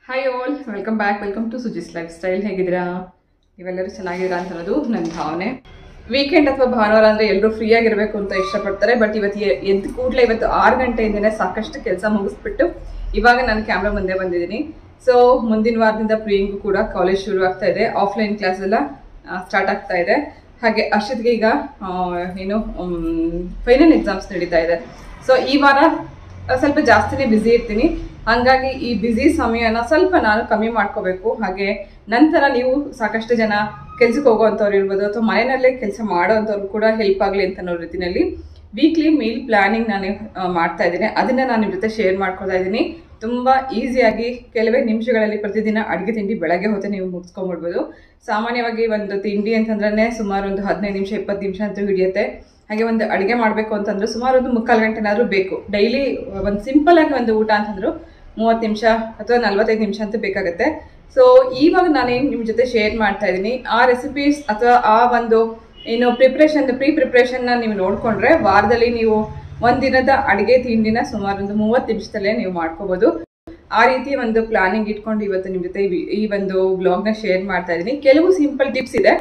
hi all welcome back welcome to Suji's lifestyle ಹೇಗಿದ್ದೀರಾ ನೀವೆಲ್ಲರೂ ಚೆನ್ನಾಗಿದ್ದೀರಾ ಅಂತ ಅನ್ನೋದು ನನ್ನ ಭಾವನೆ ವೀಕೆಂಡ್ ಅಥವಾ ಭಾನುವಾರ ಅಂದರೆ ಎಲ್ಲರೂ ಫ್ರೀ ಆಗಿರಬೇಕು ಅಂತ ಇಷ್ಟಪಡ್ತಾರೆ ಬಟ್ ಇವತ್ತು ಎ- ಎದ್ದ ಕೂಡಲೇ ಇವತ್ತು ಆರು ಗಂಟೆಯಿಂದನೇ ಸಾಕಷ್ಟು ಕೆಲಸ ಮುಗಿಸ್ಬಿಟ್ಟು ಇವಾಗ ನಾನು ಕ್ಯಾಮ್ರಾ ಮುಂದೆ ಬಂದಿದ್ದೀನಿ ಸೊ ಮುಂದಿನ ವಾರದಿಂದ ಪ್ರಿಯಿಂಗು ಕೂಡ ಕಾಲೇಜ್ ಶುರು ಆಗ್ತಾ ಇದೆ ಆಫ್ಲೈನ್ ಕ್ಲಾಸ್ ಎಲ್ಲ ಸ್ಟಾರ್ಟ್ ಆಗ್ತಾ ಇದೆ ಹಾಗೆ ಅರ್ಷದ್ಗೆ ಈಗ ಆ, ಏನು ಫೈನಲ್ ಎಕ್ಸಾಮ್ಸ್ ನಡೀತಾ ಇದೆ ಸೊ ಈ ವಾರ ಸ್ವಲ್ಪ ಜಾಸ್ತಿನೇ ಬ್ಯುಸಿ ಇರ್ತೀನಿ ಹಾಗಾಗಿ ಈ ಬ್ಯುಸಿ ಸಮಯನ ಸ್ವಲ್ಪ ನಾನು ಕಮ್ಮಿ ಮಾಡ್ಕೋಬೇಕು ಹಾಗೆ ನಂತರ ನೀವು ಸಾಕಷ್ಟು ಜನ ಕೆಲ್ಸಕ್ಕೆ ಹೋಗೋವಂಥವ್ರು ಇರ್ಬೋದು ಅಥವಾ ಮನೆಯಲ್ಲೇ ಕೆಲಸ ಮಾಡೋವಂಥವ್ರು ಕೂಡ ಹೆಲ್ಪ್ ಆಗಲಿ ಅಂತ ಅನ್ನೋ ರೀತಿಯಲ್ಲಿ ವೀಕ್ಲಿ ಮೀಲ್ ಪ್ಲಾನಿಂಗ್ ನಾನು ಆ, ಮಾಡ್ತಾ ಇದ್ದೀನಿ ಅದನ್ನ ನಾನು ನಿಮ್ಮ ಜೊತೆ ಶೇರ್ ಮಾಡ್ಕೊತಾ ಇದ್ದೀನಿ ತುಂಬ ಈಸಿಯಾಗಿ ಕೆಲವೇ ನಿಮಿಷಗಳಲ್ಲಿ ಪ್ರತಿದಿನ ಅಡುಗೆ ತಿಂಡಿ ಬೆಳಗ್ಗೆ ಹೊತ್ತು ನೀವು ಮುಗಿಸ್ಕೊಂಡ್ಬಿಡ್ಬೋದು ಸಾಮಾನ್ಯವಾಗಿ ಒಂದು ತಿಂಡಿ ಅಂತಂದ್ರೆ ಸುಮಾರು ಒಂದು ಹದಿನೈದು ನಿಮಿಷ ಇಪ್ಪತ್ತು ನಿಮಿಷ ಅಂತೂ ಹಿಡಿಯುತ್ತೆ ಹಾಗೆ ಒಂದು ಅಡುಗೆ ಮಾಡಬೇಕು ಅಂತಂದ್ರೆ ಸುಮಾರು ಒಂದು ಮುಕ್ಕಾಲು ಗಂಟೆನಾದ್ರೂ ಬೇಕು ಡೈಲಿ ಒಂದು ಸಿಂಪಲ್ ಆಗಿ ಒಂದು ಊಟ ಅಂತಂದ್ರು ಮೂವತ್ತು ನಿಮಿಷ ಅಥವಾ ನಲ್ವತ್ತೈದು ನಿಮಿಷ ಅಂತ ಬೇಕಾಗುತ್ತೆ ಸೊ ಇವಾಗ ನಾನೇನು ನಿಮ್ಮ ಜೊತೆ ಶೇರ್ ಮಾಡ್ತಾ ಇದ್ದೀನಿ ಆ ರೆಸಿಪೀಸ್ ಅಥವಾ ಆ ಒಂದು ಏನು ಪ್ರಿಪ್ರೇಷನ್ ಪ್ರೀ ಪ್ರಿಪ್ರೇಷನ್ನ ನೀವು ನೋಡಿಕೊಂಡ್ರೆ ವಾರದಲ್ಲಿ ನೀವು ಒಂದಿನದ ಅಡುಗೆ ತಿಂಡಿನ ಸುಮಾರು ಒಂದು ಮೂವತ್ತು ನಿಮಿಷದಲ್ಲೇ ನೀವು ಮಾಡ್ಕೋಬೋದು ಆ ರೀತಿ ಒಂದು ಪ್ಲಾನಿಂಗ್ ಇಟ್ಕೊಂಡು ಇವತ್ತು ನಿಮ್ಮ ಜೊತೆ ಈ ವಿ- ಈ ಒಂದು ಬ್ಲಾಗ್ನ ಶೇರ್ ಮಾಡ್ತಾ ಇದ್ದೀನಿ ಕೆಲವು ಸಿಂಪಲ್ ಟಿಪ್ಸ್ ಇದೆ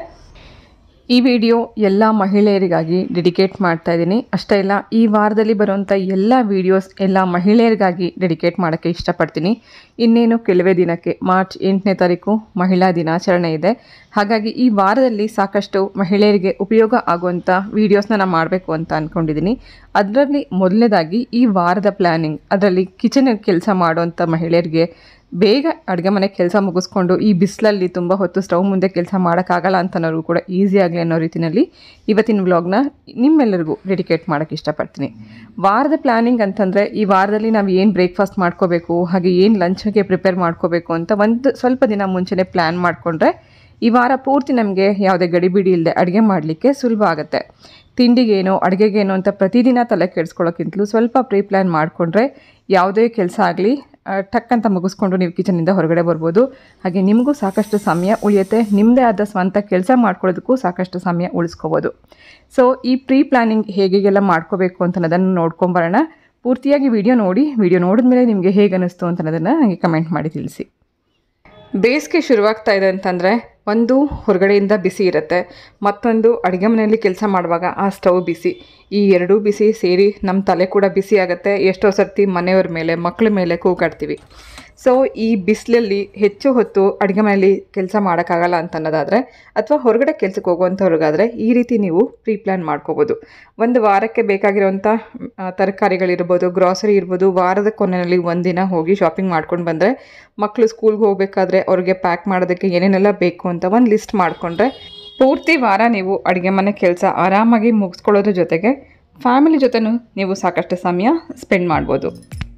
ಈ ವಿಡಿಯೋ ಎಲ್ಲ ಮಹಿಳೆಯರಿಗಾಗಿ ಡೆಡಿಕೇಟ್ ಮಾಡ್ತಾ ಇದ್ದೀನಿ ಅಷ್ಟೇ ಇಲ್ಲ ಈ ವಾರದಲ್ಲಿ ಬರುವಂಥ ಎಲ್ಲ ವಿಡಿಯೋಸ್ ಎಲ್ಲ ಮಹಿಳೆಯರಿಗಾಗಿ ಡೆಡಿಕೇಟ್ ಮಾಡೋಕ್ಕೆ ಇಷ್ಟಪಡ್ತೀನಿ ಇನ್ನೇನು ಕೆಲವೇ ದಿನಕ್ಕೆ ಮಾರ್ಚ್ ಎಂಟನೇ ತಾರೀಕು ಮಹಿಳಾ ದಿನಾಚರಣೆ ಇದೆ ಹಾಗಾಗಿ ಈ ವಾರದಲ್ಲಿ ಸಾಕಷ್ಟು ಮಹಿಳೆಯರಿಗೆ ಉಪಯೋಗ ಆಗುವಂಥ ವೀಡಿಯೋಸ್ನ ನಾನು ಮಾಡಬೇಕು ಅಂತ ಅಂದ್ಕೊಂಡಿದ್ದೀನಿ ಅದರಲ್ಲಿ ಮೊದಲನೇದಾಗಿ ಈ ವಾರದ ಪ್ಲ್ಯಾನಿಂಗ್ ಅದರಲ್ಲಿ ಕಿಚನ್ ಕೆಲಸ ಮಾಡುವಂಥ ಮಹಿಳೆಯರಿಗೆ ಬೇಗ ಅಡುಗೆ ಮನೆ ಕೆಲಸ ಮುಗಿಸ್ಕೊಂಡು ಈ ಬಿಸಿಲಲ್ಲಿ ತುಂಬ ಹೊತ್ತು ಸ್ಟವ್ ಮುಂದೆ ಕೆಲಸ ಮಾಡೋಕ್ಕಾಗಲ್ಲ ಅಂತನೋರು ಕೂಡ ಈಸಿ ಆಗಲಿ ಅನ್ನೋ ರೀತಿಯಲ್ಲಿ ಇವತ್ತಿನ ವ್ಲಾಗ್ನ ನಿಮ್ಮೆಲ್ಲರಿಗೂ ಡೆಡಿಕೇಟ್ ಮಾಡೋಕ್ಕೆ ಇಷ್ಟಪಡ್ತೀನಿ ವಾರದ ಪ್ಲ್ಯಾನಿಂಗ್ ಅಂತಂದರೆ ಈ ವಾರದಲ್ಲಿ ನಾವು ಏನು ಬ್ರೇಕ್ಫಾಸ್ಟ್ ಮಾಡ್ಕೋಬೇಕು ಹಾಗೆ ಏನು ಲಂಚ್ಗೆ ಪ್ರಿಪೇರ್ ಮಾಡ್ಕೋಬೇಕು ಅಂತ ಒಂದು ಸ್ವಲ್ಪ ದಿನ ಮುಂಚೆನೇ ಪ್ಲ್ಯಾನ್ ಮಾಡಿಕೊಂಡ್ರೆ ಈ ವಾರ ಪೂರ್ತಿ ನಮಗೆ ಯಾವುದೇ ಗಡಿಬಿಡಿ ಇಲ್ಲದೆ ಅಡುಗೆ ಮಾಡಲಿಕ್ಕೆ ಸುಲಭ ಆಗುತ್ತೆ ತಿಂಡಿಗೇನೋ ಅಡುಗೆಗೇನೋ ಅಂತ ಪ್ರತಿದಿನ ತಲೆ ಕೆಡಿಸ್ಕೊಳ್ಳೋಕ್ಕಿಂತಲೂ ಸ್ವಲ್ಪ ಪ್ರೀ ಪ್ಲ್ಯಾನ್ ಮಾಡಿಕೊಂಡ್ರೆ ಯಾವುದೇ ಕೆಲಸ ಆಗಲಿ ಟಕ್ ಅಂತ ಮುಗಿಸ್ಕೊಂಡು ನೀವು ಕಿಚನಿಂದ ಹೊರಗಡೆ ಬರ್ಬೋದು ಹಾಗೆ ನಿಮಗೂ ಸಾಕಷ್ಟು ಸಮಯ ಉಳಿಯುತ್ತೆ ನಿಮ್ಮದೇ ಆದ ಸ್ವಂತ ಕೆಲಸ ಮಾಡ್ಕೊಳ್ಳೋದಕ್ಕೂ ಸಾಕಷ್ಟು ಸಮಯ ಉಳಿಸ್ಕೋಬೋದು ಸೊ ಈ ಪ್ರೀ ಪ್ಲ್ಯಾನಿಂಗ್ ಹೇಗೆಲ್ಲ ಮಾಡ್ಕೋಬೇಕು ಅಂತ ಅನ್ನೋದನ್ನು ನೋಡ್ಕೊಂಬರೋಣ ಪೂರ್ತಿಯಾಗಿ ವಿಡಿಯೋ ನೋಡಿ ವಿಡಿಯೋ ನೋಡಿದ್ಮೇಲೆ ನಿಮಗೆ ಹೇಗೆ ಅನ್ನಿಸ್ತು ಅಂತ ಅನ್ನೋದನ್ನು ನನಗೆ ಕಮೆಂಟ್ ಮಾಡಿ ತಿಳಿಸಿ ಬೇಸಿಗೆ ಶುರುವಾಗ್ತಾ ಇದೆ ಅಂತಂದರೆ ಒಂದು ಹೊರಗಡೆಯಿಂದ ಬಿಸಿ ಇರುತ್ತೆ ಮತ್ತೊಂದು ಅಡುಗೆ ಮನೆಯಲ್ಲಿ ಕೆಲಸ ಮಾಡುವಾಗ ಆ ಸ್ಟವ್ ಬಿಸಿ ಈ ಎರಡೂ ಬಿಸಿ ಸೇರಿ ನಮ್ಮ ತಲೆ ಕೂಡ ಬಿಸಿ ಆಗುತ್ತೆ ಎಷ್ಟೋ ಸರ್ತಿ ಮನೆಯವ್ರ ಮೇಲೆ ಮಕ್ಕಳ ಮೇಲೆ ಕೂಗಾಡ್ತೀವಿ ಸೊ ಈ ಬಿಸಿಲಲ್ಲಿ ಹೆಚ್ಚು ಹೊತ್ತು ಅಡುಗೆ ಮನೆಯಲ್ಲಿ ಕೆಲಸ ಮಾಡೋಕ್ಕಾಗಲ್ಲ ಅಂತ ಅನ್ನೋದಾದರೆ ಅಥವಾ ಹೊರಗಡೆ ಕೆಲಸಕ್ಕೆ ಹೋಗುವಂಥವ್ರಿಗಾದರೆ ಈ ರೀತಿ ನೀವು ಪ್ರೀ ಪ್ಲ್ಯಾನ್ ಮಾಡ್ಕೋಬೋದು ಒಂದು ವಾರಕ್ಕೆ ಬೇಕಾಗಿರೋವಂಥ ಆ, ತರಕಾರಿಗಳಿರ್ಬೋದು ಗ್ರಾಸರಿ ಇರ್ಬೋದು ವಾರದ ಕೊನೆಯಲ್ಲಿ ಒಂದಿನ ಹೋಗಿ ಶಾಪಿಂಗ್ ಮಾಡ್ಕೊಂಡು ಬಂದರೆ ಮಕ್ಕಳು ಸ್ಕೂಲ್ಗೆ ಹೋಗಬೇಕಾದ್ರೆ ಅವ್ರಿಗೆ ಪ್ಯಾಕ್ ಮಾಡೋದಕ್ಕೆ ಏನೇನೆಲ್ಲ ಬೇಕು ಅಂತ ಒಂದು ಲಿಸ್ಟ್ ಮಾಡಿಕೊಂಡ್ರೆ ಪೂರ್ತಿ ವಾರ ನೀವು ಅಡುಗೆ ಮನೆ ಕೆಲಸ ಆರಾಮಾಗಿ ಮುಗಿಸ್ಕೊಳ್ಳೋದ್ರ ಜೊತೆಗೆ ಫ್ಯಾಮಿಲಿ ಜೊತೆನೂ ನೀವು ಸಾಕಷ್ಟು ಸಮಯ ಸ್ಪೆಂಡ್ ಮಾಡ್ಬೋದು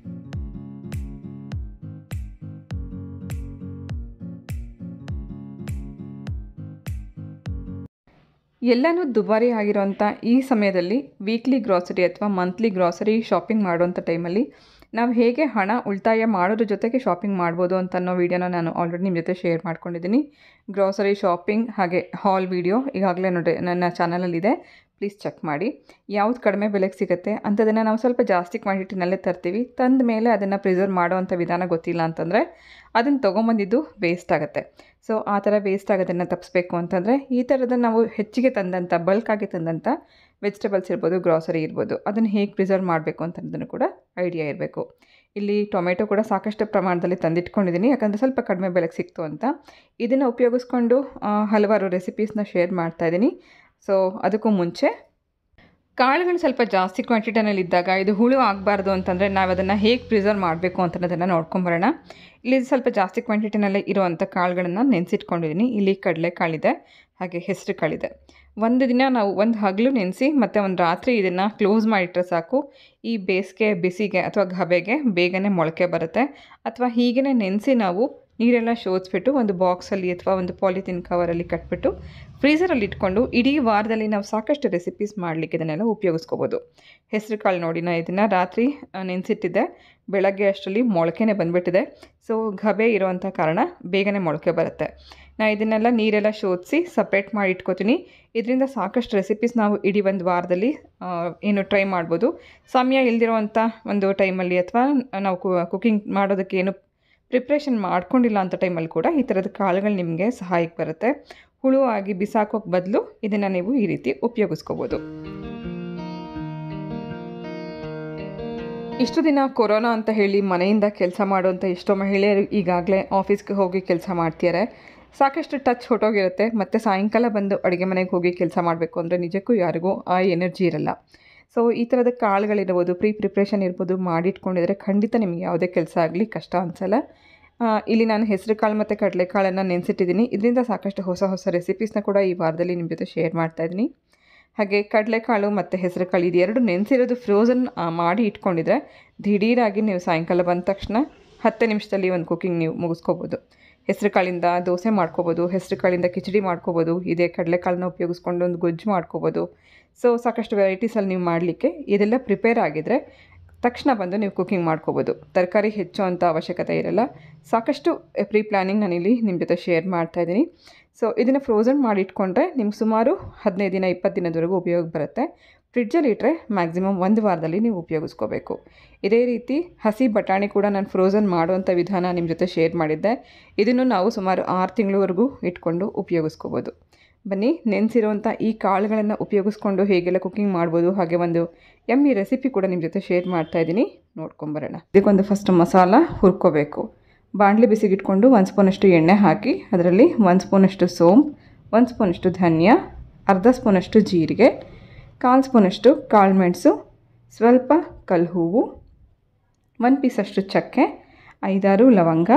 ಎಲ್ಲನೂ ದುಬಾರಿ ಆಗಿರೋಂಥ ಈ ಸಮಯದಲ್ಲಿ ವೀಕ್ಲಿ ಗ್ರಾಸರಿ ಅಥವಾ ಮಂತ್ಲಿ ಗ್ರಾಸರಿ ಶಾಪಿಂಗ್ ಮಾಡುವಂಥ ಟೈಮಲ್ಲಿ ನಾವು ಹೇಗೆ ಹಣ ಉಳಿತಾಯ ಮಾಡೋದ್ರ ಜೊತೆಗೆ ಶಾಪಿಂಗ್ ಮಾಡ್ಬೋದು ಅಂತ ಅನ್ನೋ ವೀಡಿಯೋನ ನಾನು ಆಲ್ರೆಡಿ ನಿಮ್ಮ ಜೊತೆ ಶೇರ್ ಮಾಡ್ಕೊಂಡಿದ್ದೀನಿ ಗ್ರಾಸರಿ ಶಾಪಿಂಗ್ ಹಾಗೆ ಹಾಲ್ ವೀಡಿಯೋ ಈಗಾಗಲೇ ನೋಡಿ ನನ್ನ ಚಾನಲಲ್ಲಿದೆ ಪ್ಲೀಸ್ ಚೆಕ್ ಮಾಡಿ ಯಾವ್ದು ಕಡಿಮೆ ಬೆಲೆಗೆ ಸಿಗುತ್ತೆ ಅಂಥದನ್ನು ನಾವು ಸ್ವಲ್ಪ ಜಾಸ್ತಿ ಕ್ವಾಂಟಿಟಿನಲ್ಲೇ ತರ್ತೀವಿ ತಂದ ಮೇಲೆ ಅದನ್ನು ಪ್ರಿಸರ್ವ್ ಮಾಡೋವಂಥ ವಿಧಾನ ಗೊತ್ತಿಲ್ಲ ಅಂತಂದರೆ ಅದನ್ನು ತೊಗೊಂಬಂದಿದ್ದು ವೇಸ್ಟ್ ಆಗುತ್ತೆ ಸೊ ಆ ಥರ ವೇಸ್ಟ್ ಆಗೋದನ್ನು ತಪ್ಪಿಸ್ಬೇಕು ಅಂತಂದರೆ ಈ ಥರದ ನಾವು ಹೆಚ್ಚಿಗೆ ತಂದಂಥ ಬಲ್ಕಾಗಿ ತಂದಂಥ ವೆಜಿಟೇಬಲ್ಸ್ ಇರ್ಬೋದು ಗ್ರಾಸರಿ ಇರ್ಬೋದು ಅದನ್ನು ಹೇಗೆ ಪ್ರಿಸರ್ವ್ ಮಾಡಬೇಕು ಅಂತ ಅನ್ನೋದನ್ನು ಕೂಡ ಐಡಿಯಾ ಇರಬೇಕು ಇಲ್ಲಿ ಟೊಮೆಟೊ ಕೂಡ ಸಾಕಷ್ಟು ಪ್ರಮಾಣದಲ್ಲಿ ತಂದಿಟ್ಕೊಂಡಿದ್ದೀನಿ ಯಾಕಂದರೆ ಸ್ವಲ್ಪ ಕಡಿಮೆ ಬೆಲೆಗೆ ಸಿಕ್ತು ಅಂತ ಇದನ್ನು ಉಪಯೋಗಿಸ್ಕೊಂಡು ಆ, ಹಲವಾರು ರೆಸಿಪೀಸ್ನ ಶೇರ್ ಮಾಡ್ತಾಯಿದ್ದೀನಿ ಸೊ ಅದಕ್ಕೂ ಮುಂಚೆ ಕಾಳುಗಳು ಸ್ವಲ್ಪ ಜಾಸ್ತಿ ಕ್ವಾಂಟಿಟಿನಲ್ಲಿ ಇದ್ದಾಗ ಇದು ಹುಳು ಆಗಬಾರ್ದು ಅಂತಂದರೆ ನಾವು ಅದನ್ನು ಹೇಗೆ ಪ್ರಿಸರ್ವ್ ಮಾಡಬೇಕು ಅಂತ ಅನ್ನೋದನ್ನು ನೋಡ್ಕೊಂಬರೋಣ ಇಲ್ಲಿ ಸ್ವಲ್ಪ ಜಾಸ್ತಿ ಕ್ವಾಂಟಿಟಿನಲ್ಲೇ ಇರುವಂಥ ಕಾಳುಗಳನ್ನು ನೆನೆಸಿಟ್ಕೊಂಡಿದ್ದೀನಿ ಇಲ್ಲಿ ಕಡಲೆಕಾಳಿದೆ ಹಾಗೆ ಹೆಸರು ಕಾಳಿದೆ ಒಂದು ದಿನ ನಾವು ಒಂದು ಹಗಲು ನೆನೆಸಿ ಮತ್ತು ಒಂದು ರಾತ್ರಿ ಇದನ್ನು ಕ್ಲೋಸ್ ಮಾಡಿಟ್ರೆ ಸಾಕು ಈ ಬೇಸಿಗೆ ಬಿಸಿಗೆ ಅಥವಾ ಗಬೆಗೆ ಬೇಗನೆ ಮೊಳಕೆ ಬರುತ್ತೆ ಅಥವಾ ಹೀಗೇ ನೆನೆಸಿ ನಾವು ನೀರೆಲ್ಲ ಶೋಧಿಸ್ಬಿಟ್ಟು ಒಂದು ಬಾಕ್ಸಲ್ಲಿ ಅಥವಾ ಒಂದು ಪಾಲಿಥಿನ್ ಕವರಲ್ಲಿ ಕಟ್ಬಿಟ್ಟು ಫ್ರೀಸರಲ್ಲಿ ಇಟ್ಕೊಂಡು ಇಡೀ ವಾರದಲ್ಲಿ ನಾವು ಸಾಕಷ್ಟು ರೆಸಿಪೀಸ್ ಮಾಡಲಿಕ್ಕೆ ಇದನ್ನೆಲ್ಲ ಉಪಯೋಗಿಸ್ಕೋಬೋದು ಹೆಸರು ಕಾಳು ನೋಡಿ ನಾನು ಇದನ್ನು ರಾತ್ರಿ ಆ, ನೆನೆಸಿಟ್ಟಿದ್ದೆ ಬೆಳಗ್ಗೆ ಅಷ್ಟರಲ್ಲಿ ಮೊಳಕೆನೇ ಬಂದುಬಿಟ್ಟಿದೆ ಸೊ ಗಬೆ ಇರೋವಂಥ ಕಾರಣ ಬೇಗನೆ ಮೊಳಕೆ ಬರುತ್ತೆ ನಾನು ಇದನ್ನೆಲ್ಲ ನೀರೆಲ್ಲ ಶೋಧಿಸಿ ಸಪ್ರೇಟ್ ಮಾಡಿ ಇಟ್ಕೋತೀನಿ ಇದರಿಂದ ಸಾಕಷ್ಟು ರೆಸಿಪೀಸ್ ನಾವು ಇಡೀ ಒಂದು ವಾರದಲ್ಲಿ ಆ, ಏನು ಟ್ರೈ ಮಾಡ್ಬೋದು ಸಮಯ ಇಲ್ದಿರೋವಂಥ ಒಂದು ಟೈಮಲ್ಲಿ ಅಥವಾ ನಾವು ಕುಕಿಂಗ್ ಮಾಡೋದಕ್ಕೆ ಏನು ಪ್ರಿಪ್ರೇಷನ್ ಮಾಡ್ಕೊಂಡಿಲ್ಲ ಅಂತ ಟೈಮಲ್ಲಿ ಕೂಡ ಈ ಥರದ ಕಾಳುಗಳು ನಿಮಗೆ ಸಹಾಯಕ್ಕೆ ಬರುತ್ತೆ ಹುಳು ಆಗಿ ಬಿಸಾಕೋಕ್ಕೆ ಬದಲು ಇದನ್ನು ನೀವು ಈ ರೀತಿ ಉಪಯೋಗಿಸ್ಕೋಬೋದು ಇಷ್ಟು ದಿನ ಕೊರೋನಾ ಅಂತ ಹೇಳಿ ಮನೆಯಿಂದ ಕೆಲಸ ಮಾಡುವಂಥ ಎಷ್ಟೋ ಮಹಿಳೆಯರು ಈಗಾಗಲೇ ಆಫೀಸ್ಗೆ ಹೋಗಿ ಕೆಲಸ ಮಾಡ್ತಿದ್ದಾರೆ ಸಾಕಷ್ಟು ಟಚ್ ಹೊಟ್ಟೋಗಿರುತ್ತೆ ಮತ್ತು ಸಾಯಂಕಾಲ ಬಂದು ಅಡುಗೆ ಮನೆಗೆ ಹೋಗಿ ಕೆಲಸ ಮಾಡಬೇಕು ಅಂದರೆ ನಿಜಕ್ಕೂ ಯಾರಿಗೂ ಆ ಎನರ್ಜಿ ಇರಲ್ಲ ಸೊ ಈ ಥರದ ಕಾಳುಗಳಿರ್ಬೋದು ಪ್ರೀ ಪ್ರಿಪ್ರೇಷನ್ ಇರ್ಬೋದು ಮಾಡಿಟ್ಕೊಂಡಿದ್ರೆ ಖಂಡಿತ ನಿಮಗೆ ಯಾವುದೇ ಕೆಲಸ ಆಗಲಿ ಕಷ್ಟ ಅನಿಸಲ್ಲ ಇಲ್ಲಿ ನಾನು ಹೆಸರು ಕಾಳು ಮತ್ತು ಕಡಲೆಕಾಳನ್ನು ನೆನೆಸಿಟ್ಟಿದ್ದೀನಿ ಇದರಿಂದ ಸಾಕಷ್ಟು ಹೊಸ ಹೊಸ ರೆಸಿಪೀಸ್ನ ಕೂಡ ಈ ವಾರದಲ್ಲಿ ನಿಮ್ಮ ಜೊತೆ ಶೇರ್ ಮಾಡ್ತಾಯಿದ್ದೀನಿ ಹಾಗೆ ಕಡಲೆಕಾಳು ಮತ್ತು ಹೆಸರು ಕಾಳು ಇದು ಎರಡು ನೆನೆಸಿರೋದು ಫ್ರೋಝನ್ ಮಾಡಿ ಇಟ್ಕೊಂಡಿದ್ರೆ ದಿಢೀರಾಗಿ ನೀವು ಸಾಯಂಕಾಲ ಬಂದ ತಕ್ಷಣ ಹತ್ತು ನಿಮಿಷದಲ್ಲಿ ಒಂದು ಕುಕಿಂಗ್ ನೀವು ಮುಗಿಸ್ಕೋಬೋದು ಹೆಸರು ಕಾಳಿಂದ ದೋಸೆ ಮಾಡ್ಕೋಬೋದು ಹೆಸರು ಕಾಳಿಂದ ಕಿಚಡಿ ಮಾಡ್ಕೋಬೋದು ಇದೇ ಕಡಲೆಕಾಳನ್ನ ಉಪಯೋಗಿಸ್ಕೊಂಡು ಒಂದು ಗೊಜ್ಜು ಮಾಡ್ಕೋಬೋದು ಸೊ ಸಾಕಷ್ಟು ವೆರೈಟೀಸಲ್ಲಿ ನೀವು ಮಾಡಲಿಕ್ಕೆ ಇದೆಲ್ಲ ಪ್ರಿಪೇರ್ ಆಗಿದ್ದರೆ ತಕ್ಷಣ ಬಂದು ನೀವು ಕುಕಿಂಗ್ ಮಾಡ್ಕೋಬೋದು ತರಕಾರಿ ಹೆಚ್ಚು ಅಂತ ಅವಶ್ಯಕತೆ ಇರಲ್ಲ ಸಾಕಷ್ಟು ಪ್ರೀ ಪ್ಲ್ಯಾನಿಂಗ್ ನಾನಿಲ್ಲಿ ನಿಮ್ಮ ಜೊತೆ ಶೇರ್ ಮಾಡ್ತಾಯಿದ್ದೀನಿ ಸೊ ಇದನ್ನು ಫ್ರೋಝನ್ ಮಾಡಿ ಇಟ್ಕೊಂಡ್ರೆ ನಿಮ್ಗೆ ಸುಮಾರು ಹದಿನೈದು ದಿನ ಇಪ್ಪತ್ತು ದಿನದವರೆಗೂ ಉಪಯೋಗ ಬರುತ್ತೆ ಫ್ರಿಡ್ಜಲ್ಲಿ ಇಟ್ಟರೆ ಮ್ಯಾಕ್ಸಿಮಮ್ ಒಂದು ವಾರದಲ್ಲಿ ನೀವು ಉಪಯೋಗಿಸ್ಕೋಬೇಕು ಇದೇ ರೀತಿ ಹಸಿ ಬಟಾಣಿ ಕೂಡ ನಾನು ಫ್ರೋಝನ್ ಮಾಡುವಂಥ ವಿಧಾನ ನಿಮ್ಮ ಜೊತೆ ಶೇರ್ ಮಾಡಿದ್ದೆ ಇದನ್ನು ನಾವು ಸುಮಾರು ಆರು ತಿಂಗಳವರೆಗೂ ಇಟ್ಕೊಂಡು ಉಪಯೋಗಿಸ್ಕೋಬೋದು ಬನ್ನಿ ನೆನೆಸಿರುವಂಥ ಈ ಕಾಳುಗಳನ್ನು ಉಪಯೋಗಿಸ್ಕೊಂಡು ಹೇಗೆಲ್ಲ ಕುಕಿಂಗ್ ಮಾಡ್ಬೋದು ಹಾಗೆ ಒಂದು ಎಮ್ಮಿ ರೆಸಿಪಿ ಕೂಡ ನಿಮ್ಮ ಜೊತೆ ಶೇರ್ ಮಾಡ್ತಾ ಇದ್ದೀನಿ ನೋಡ್ಕೊಂಬರೋಣ ಇದಕ್ಕೊಂದು ಫಸ್ಟ್ ಮಸಾಲ ಹುರ್ಕೋಬೇಕು ಬಾಣಲಿ ಬಿಸಿಗಿಟ್ಕೊಂಡು ಒಂದು ಸ್ಪೂನಷ್ಟು ಎಣ್ಣೆ ಹಾಕಿ ಅದರಲ್ಲಿ ಒಂದು ಸ್ಪೂನಷ್ಟು ಸೋಂಪು ಒಂದು ಸ್ಪೂನಷ್ಟು ಧನಿಯಾ ಅರ್ಧ ಸ್ಪೂನಷ್ಟು ಜೀರಿಗೆ ಕಾಲು ಸ್ಪೂನಷ್ಟು ಕಾಳುಮೆಣಸು ಸ್ವಲ್ಪ ಕಲ್ಲು ಹೂವು ಒಂದು ಪೀಸಷ್ಟು ಚಕ್ಕೆ ಐದಾರು ಲವಂಗ